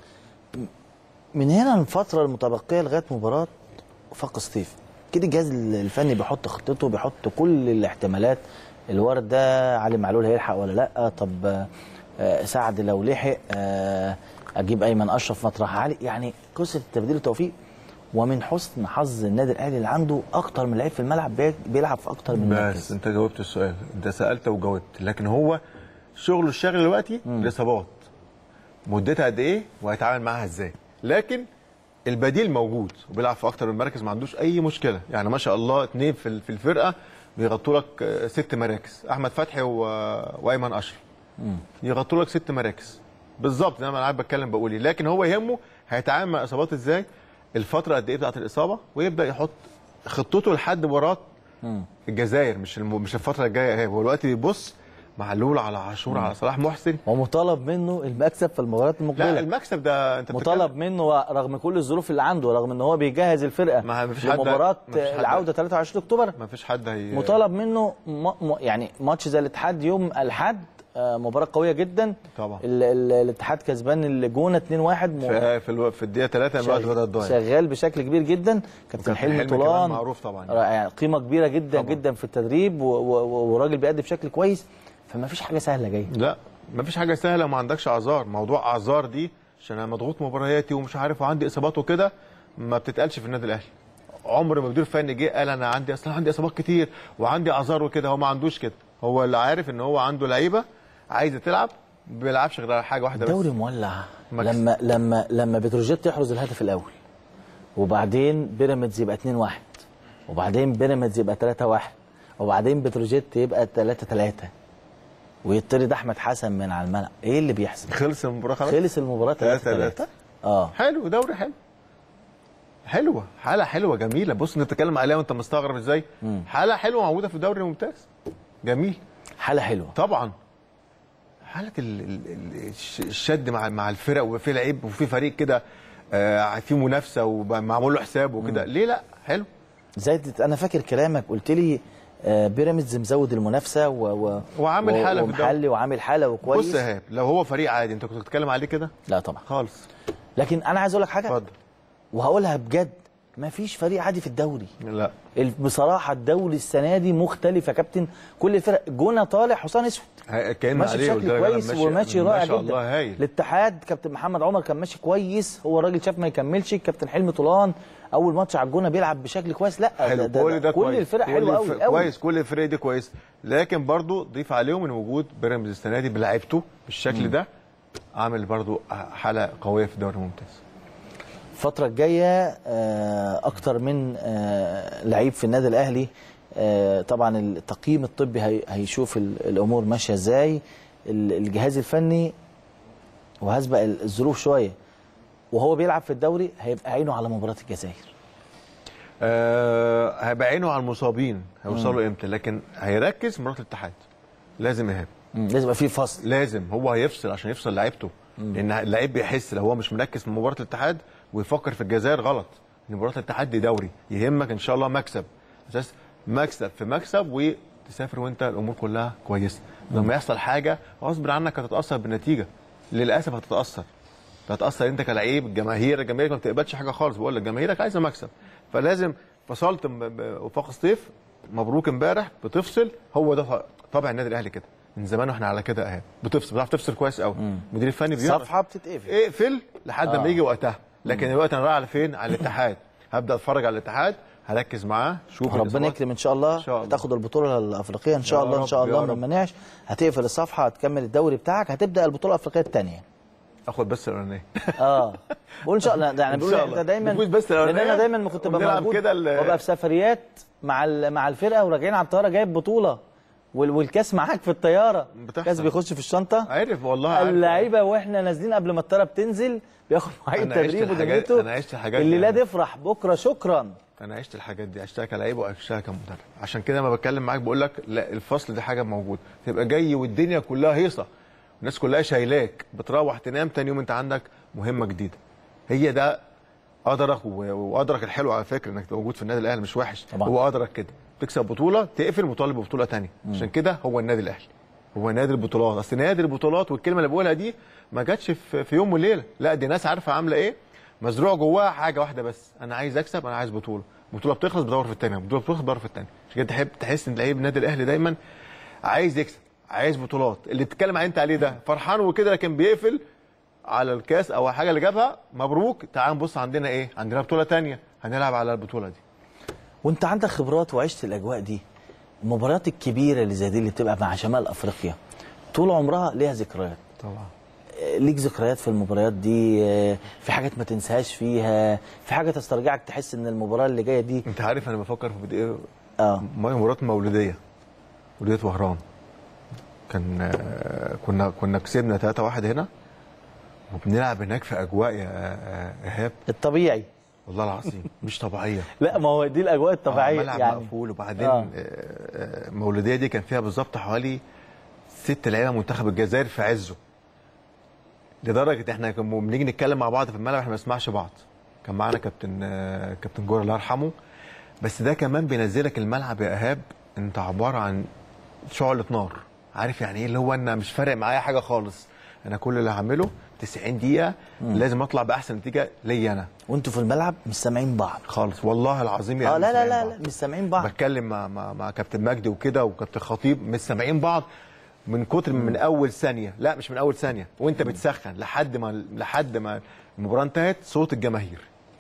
من هنا الفتره المتبقيه لغايه مباراه فاق سطيف كده الجهاز الفني بيحط خطته بيحط كل الاحتمالات الورد ده علي معلول هيلحق ولا لا طب آه، سعد لو لحق آه، اجيب ايمن اشرف مطرح علي يعني قصه التبديل والتوفيق ومن حسن حظ النادي الاهلي اللي عنده اكتر من لعيب في الملعب بي- بيلعب في اكتر من بس مركز انت جاوبت السؤال انت سالت وجاوبت لكن هو شغله الشاغل دلوقتي الاصابات مدتها قد ايه وهيتعامل معاها ازاي لكن البديل موجود وبيلعب في اكتر من مركز ما عندوش اي مشكله يعني ما شاء الله اثنين في ال- في الفرقه بيغطوا لك آه، ست مراكز احمد فتحي و... وايمن اشرف يغطوا لك ست مراكز بالظبط زي ما انا قاعد بتكلم بقول ايه لكن هو يهمه هيتعامل مع الاصابات ازاي الفتره قد ايه بتاعت الاصابه ويبدا يحط خطته لحد مباراه الجزائر مش الم... مش الفتره الجايه هو الوقت بيبص معلول على عاشور على صلاح محسن ومطالب منه المكسب في المباريات لا المقبله المكسب ده انت مطالب منه رغم كل الظروف اللي عنده رغم ان هو بيجهز الفرقه ما فيش حد- لمباراه ما فيش حد- العوده 23 اكتوبر ما فيش حد هي مطالب منه م... م... يعني ماتش زي الاتحاد يوم الاحد آه، مباراه قويه جدا طبعا. ال... ال... الاتحاد كسبان الجونه 2-1 م... في في, الو... في الدقيقه 3 الوقت بدا الضايع شغال بشكل كبير جدا كابتن وكابتن حلمي حلمي كمان طولان معروف طبعا. يعني قيمه كبيره جدا طبعا. جدا في التدريب و... و... وراجل بيأدي بشكل كويس فما فيش حاجه سهله جايه لا ما فيش حاجه سهله وما عندكش اعذار موضوع اعذار دي عشان انا مضغوط مبارياتي ومش عارف وعندي اصابات وكده ما بتتقالش في النادي الاهلي عمر ما مدير فني جه قال انا عندي اصلا عندي اصابات كتير وعندي اعذار وكده هو ما عندوش كده هو اللي عارف ان هو عنده لعيبه عايزه تلعب ما بيلعبش غير على حاجه واحده بس الدوري مولع مكسب. لما لما لما بتروجيت يحرز الهدف الاول وبعدين بيراميدز يبقى 2 1 وبعدين بيراميدز يبقى 3 1 وبعدين بتروجيت يبقى 3 3 ويطرد احمد حسن من على الملعب ايه اللي بيحصل خلص المباراه خلاص خلص المباراه 3 3 3 اه حلو دوري حلو حلوه حاله حلوه جميله بص نتكلم عليها وانت مستغرب ازاي حاله حلوه موجوده في الدوري الممتاز جميل حاله حلوه طبعا حاله ال- ال- ال- الش- الشد مع مع الفرق ويبقى في لعيب وفي فريق كده آه، في منافسه ومعمول له حساب وكده ليه لا حلو زي انا فاكر كلامك قلت لي آه، بيراميدز مزود المنافسه و... و... وعامل و- حالة في الدوري. ومحلي وعامل حاله وكويس بص يا ايهاب لو هو فريق عادي انت كنت بتتكلم عليه كده لا طبعا خالص لكن انا عايز اقول لك حاجه اتفضل وهقولها بجد ما فيش فريق عادي في الدوري لا ال- بصراحه الدوري السنه دي مختلف يا كابتن كل الفرق جونه طالع حصان اسود ه- كان ماشي عليه قلت بشكل لك أنا كويس وماشي ما رائع شاء جدا الله هايل الاتحاد كابتن محمد عمر كان ماشي كويس هو الراجل شاف ما يكملش كابتن حلمي طولان اول ماتش على الجونه بيلعب بشكل كويس لا حلو كل ده كل كويس الفرق كل حلوه الف- قوي قوي كويس كل الفرق دي كويس لكن برضو ضيف عليهم ان وجود بيراميدز السنه دي بلعيبته بالشكل ده عامل برضو حاله قويه في الدوري الممتاز الفترة الجاية آه، أكتر من آه، لعيب في النادي الأهلي آه، طبعا التقييم الطبي هي- هيشوف ال- الأمور ماشية إزاي ال- الجهاز الفني وهسبق ال- الظروف شوية وهو بيلعب في الدوري هيبقى عينه على مباراة الجزائر آه هيبقى عينه على المصابين هيوصلوا امتى لكن هيركز في مباراه الاتحاد لازم ايهاب مم، لازم يبقى فيه فصل لازم هو هيفصل عشان يفصل لعيبته لان اللعيب بيحس لو هو مش مركز في مباراه الاتحاد ويفكر في الجزائر غلط ان مباراه الاتحاد دي دوري يهمك ان شاء الله مكسب اساس مكسب في مكسب وتسافر وانت الامور كلها كويسه لما يحصل حاجه غصب عنك هتتاثر بالنتيجه للاسف هتتاثر هتتاثر انت كلاعب الجماهير الجماهير ما بتقبلش حاجه خالص بقول لك جماهيرك عايزه مكسب فلازم فصلت م- ب- وفاق سطيف مبروك امبارح بتفصل هو ده طبع النادي الاهلي كده من زمان واحنا على كده اهي بتفصل بتعرف تفصل كويس قوي المدير الفني بيعرف صفحة بتتقفل اقفل لحد آه. ما يجي وقتها لكن دلوقتي انا رايح على فين على الاتحاد هبدا اتفرج على الاتحاد هركز معاه شوف ربنا الإصابات. يكرم ان شاء الله, إن شاء الله. هتاخد البطوله الافريقيه ان شاء يا الله ان رب، شاء يا الله ما رب. منعش هتقفل الصفحه هتكمل الدوري بتاعك هتبدا البطوله الافريقيه الثانيه اخد بس الاولانيه اه بقول ان شاء الله ده يعني إن بقول شاء انت الله. دايما نفوز بس لان الأولانية انا دايما ما كنت ببقى ونلعب موجود كده ال- وابقى في سفريات مع ال- مع الفرقه وراجعين على الطياره جايب بطوله وال- والكاس معاك في الطياره بتحصل. الكاس بيخش في الشنطه عارف والله عارف. اللعيبه واحنا نازلين قبل ما الطياره بتنزل بياخد معايا أنا عشت التدريب الحاجات- ودنيته أنا عشت الحاجات دي اللي لا يعني. تفرح بكره شكرا انا عشت الحاجات دي عشتها كلاعب وعشتها كمدرب عشان كده لما بتكلم معاك بقول لك لا الفصل دي حاجه موجوده تبقى جاي والدنيا كلها هيصه الناس كلها شايلاك بتروح تنام تاني يوم انت عندك مهمه جديده هي ده قدرك و- وقدرك الحلو على فكره انك تبقى موجود في النادي الاهلي مش وحش طبعا. هو قدرك كده تكسب بطوله تقفل مطالب ببطوله تانية عشان كده هو النادي الاهلي هو نادي البطولات اصل نادي البطولات والكلمه اللي بقولها دي ما جاتش في, في يوم وليله لا دي ناس عارفه عامله ايه مزروع جواها حاجه واحده بس انا عايز اكسب انا عايز بطوله بطوله بتخلص بدور في الثانيه بطوله بتخلص بدور في الثانيه عشان كده تحب تحس ان لعيب النادي الاهلي دايما عايز يكسب عايز بطولات اللي بتتكلم عليه انت عليه ده فرحان وكده لكن بيقفل على الكاس او حاجه اللي جابها مبروك تعال نبص عندنا ايه عندنا بطوله ثانيه هنلعب على البطوله دي وانت عندك خبرات وعشت الاجواء دي المباريات الكبيره اللي زي دي اللي بتبقى مع شمال افريقيا طول عمرها ليها ذكريات طبعا آه، ليك ذكريات في المباريات دي آه، في حاجات ما تنساهاش فيها في حاجه تسترجعك تحس ان المباراه اللي جايه دي انت عارف انا بفكر في ايه اه مباراه مولوديه مولوديه وهران كان آه، كنا كنا كسبنا 3-1 هنا وبنلعب هناك في اجواء يا آه، ايهاب الطبيعي والله العظيم مش طبيعيه لا ما هو دي الاجواء آه، الطبيعيه ملعب يعني مقفول وبعدين آه. آه. آه، المولوديه دي كان فيها بالظبط حوالي ست لعيبه منتخب الجزائر في عزه لدرجه احنا كنا بنيجي نتكلم مع بعض في الملعب احنا ما بنسمعش بعض كان معانا كابتن آه، كابتن جورا الله يرحمه بس ده كمان بينزلك الملعب يا ايهاب انت عباره عن شعلة نار عارف يعني ايه اللي هو انا مش فارق معايا حاجه خالص انا كل اللي هعمله 90 دقيقه لازم اطلع باحسن نتيجه ليا انا وانتوا في الملعب مش سامعين بعض خالص والله العظيم اه يعني لا لا مش لا, بعض. لا مش سامعين بعض بتكلم مع مع, مع كابتن مجدي وكده وكابتن خطيب مش سامعين بعض من كتر من اول ثانيه لا مش من اول ثانيه وانت بتسخن لحد ما لحد ما المباراه انتهت صوت الجماهير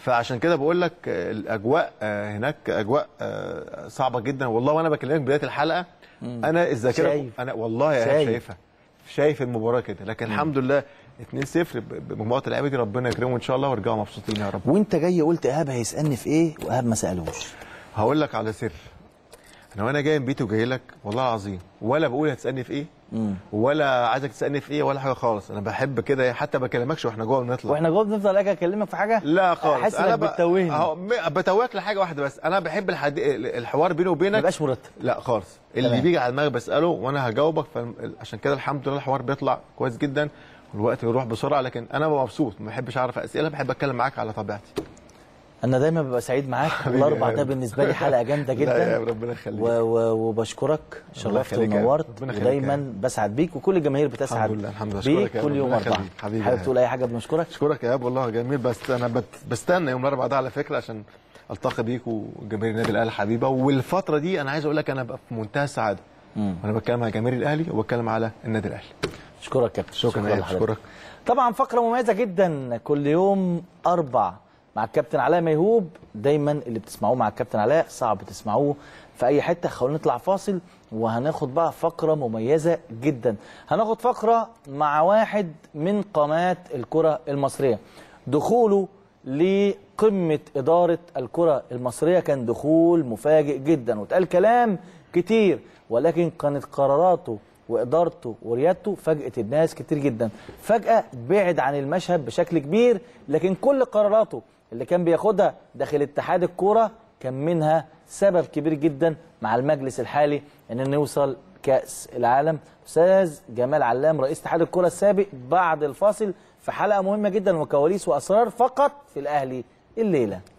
فعشان كده بقول لك آه، الاجواء آه، هناك اجواء آه، صعبه جدا والله وانا بكلمك بدايه الحلقه انا الذاكره شايف. انا والله يا شايف. شايف. شايفها شايف المباراه كده لكن الحمد لله 2-0 ب- بمجموعه اللعيبه دي ربنا يكرمهم ان شاء الله ويرجعوا مبسوطين يا رب وانت جاي قلت ايهاب هيسالني في ايه وايهاب ما سالوش هقول لك على سر انا وانا جاي من بيتي وجاي لك والله العظيم ولا بقول هتسالني في ايه ولا عايزك تسالني في ايه ولا حاجه خالص انا بحب كده حتى بكلمكش واحنا جوه بنطلع واحنا جوه بنفضل اجي اكلمك في حاجه لا خالص حاسس انك ب- بتتوهني أهو م- بتوهك لحاجه واحده بس انا بحب الحد... الحوار بيني ما وبينك يبقاش مرتب لا خالص اللي تمام. بيجي على دماغي بساله وانا هجاوبك فعشان كده الحمد لله الحوار بيطلع كويس جدا والوقت بيروح بسرعه لكن انا ببقى مبسوط ما بحبش اعرف اسئله بحب اتكلم معاك على طبيعتي انا دايما ببقى سعيد معاك حبيبي الاربع يا ده رب. بالنسبه لي حلقه جامده لا يا جدا ربنا يخليك و و وبشكرك شرفت يخليك يا رب. ونورت ربنا يخليك يا ودايما بسعد بيك وكل الجماهير بتسعد الحمد لله، الحمد لله. بيك أشكرك يا كل رب. يوم ربنا اربعه يخليك. حبيبي حابب يا تقول اي حاجه بنشكرك اشكرك يا ايهاب والله جميل بس انا بت... بستنى يوم الاربعاء ده على فكره عشان التقي بيك وجماهير النادي الاهلي الحبيبه والفتره دي انا عايز اقول لك انا ببقى في منتهى السعاده وانا بتكلم على جماهير الاهلي وبتكلم على النادي الاهلي اشكرك يا كابتن شكرا يا لحضرتك. اشكرك طبعا فقره مميزه جدا كل يوم اربع مع الكابتن علاء ميهوب دايما اللي بتسمعوه مع الكابتن علاء صعب تسمعوه في اي حته خلونا نطلع فاصل وهناخد بقى فقره مميزه جدا هناخد فقره مع واحد من قامات الكره المصريه دخوله لقمه اداره الكره المصريه كان دخول مفاجئ جدا واتقال كلام كتير ولكن كانت قراراته وادارته وريادته فاجأت الناس كتير جدا فجأة بعد عن المشهد بشكل كبير لكن كل قراراته اللي كان بياخدها داخل اتحاد الكوره كان منها سبب كبير جدا مع المجلس الحالي ان نوصل كأس العالم استاذ جمال علام رئيس اتحاد الكوره السابق بعد الفاصل في حلقه مهمه جدا وكواليس واسرار فقط في الاهلي الليله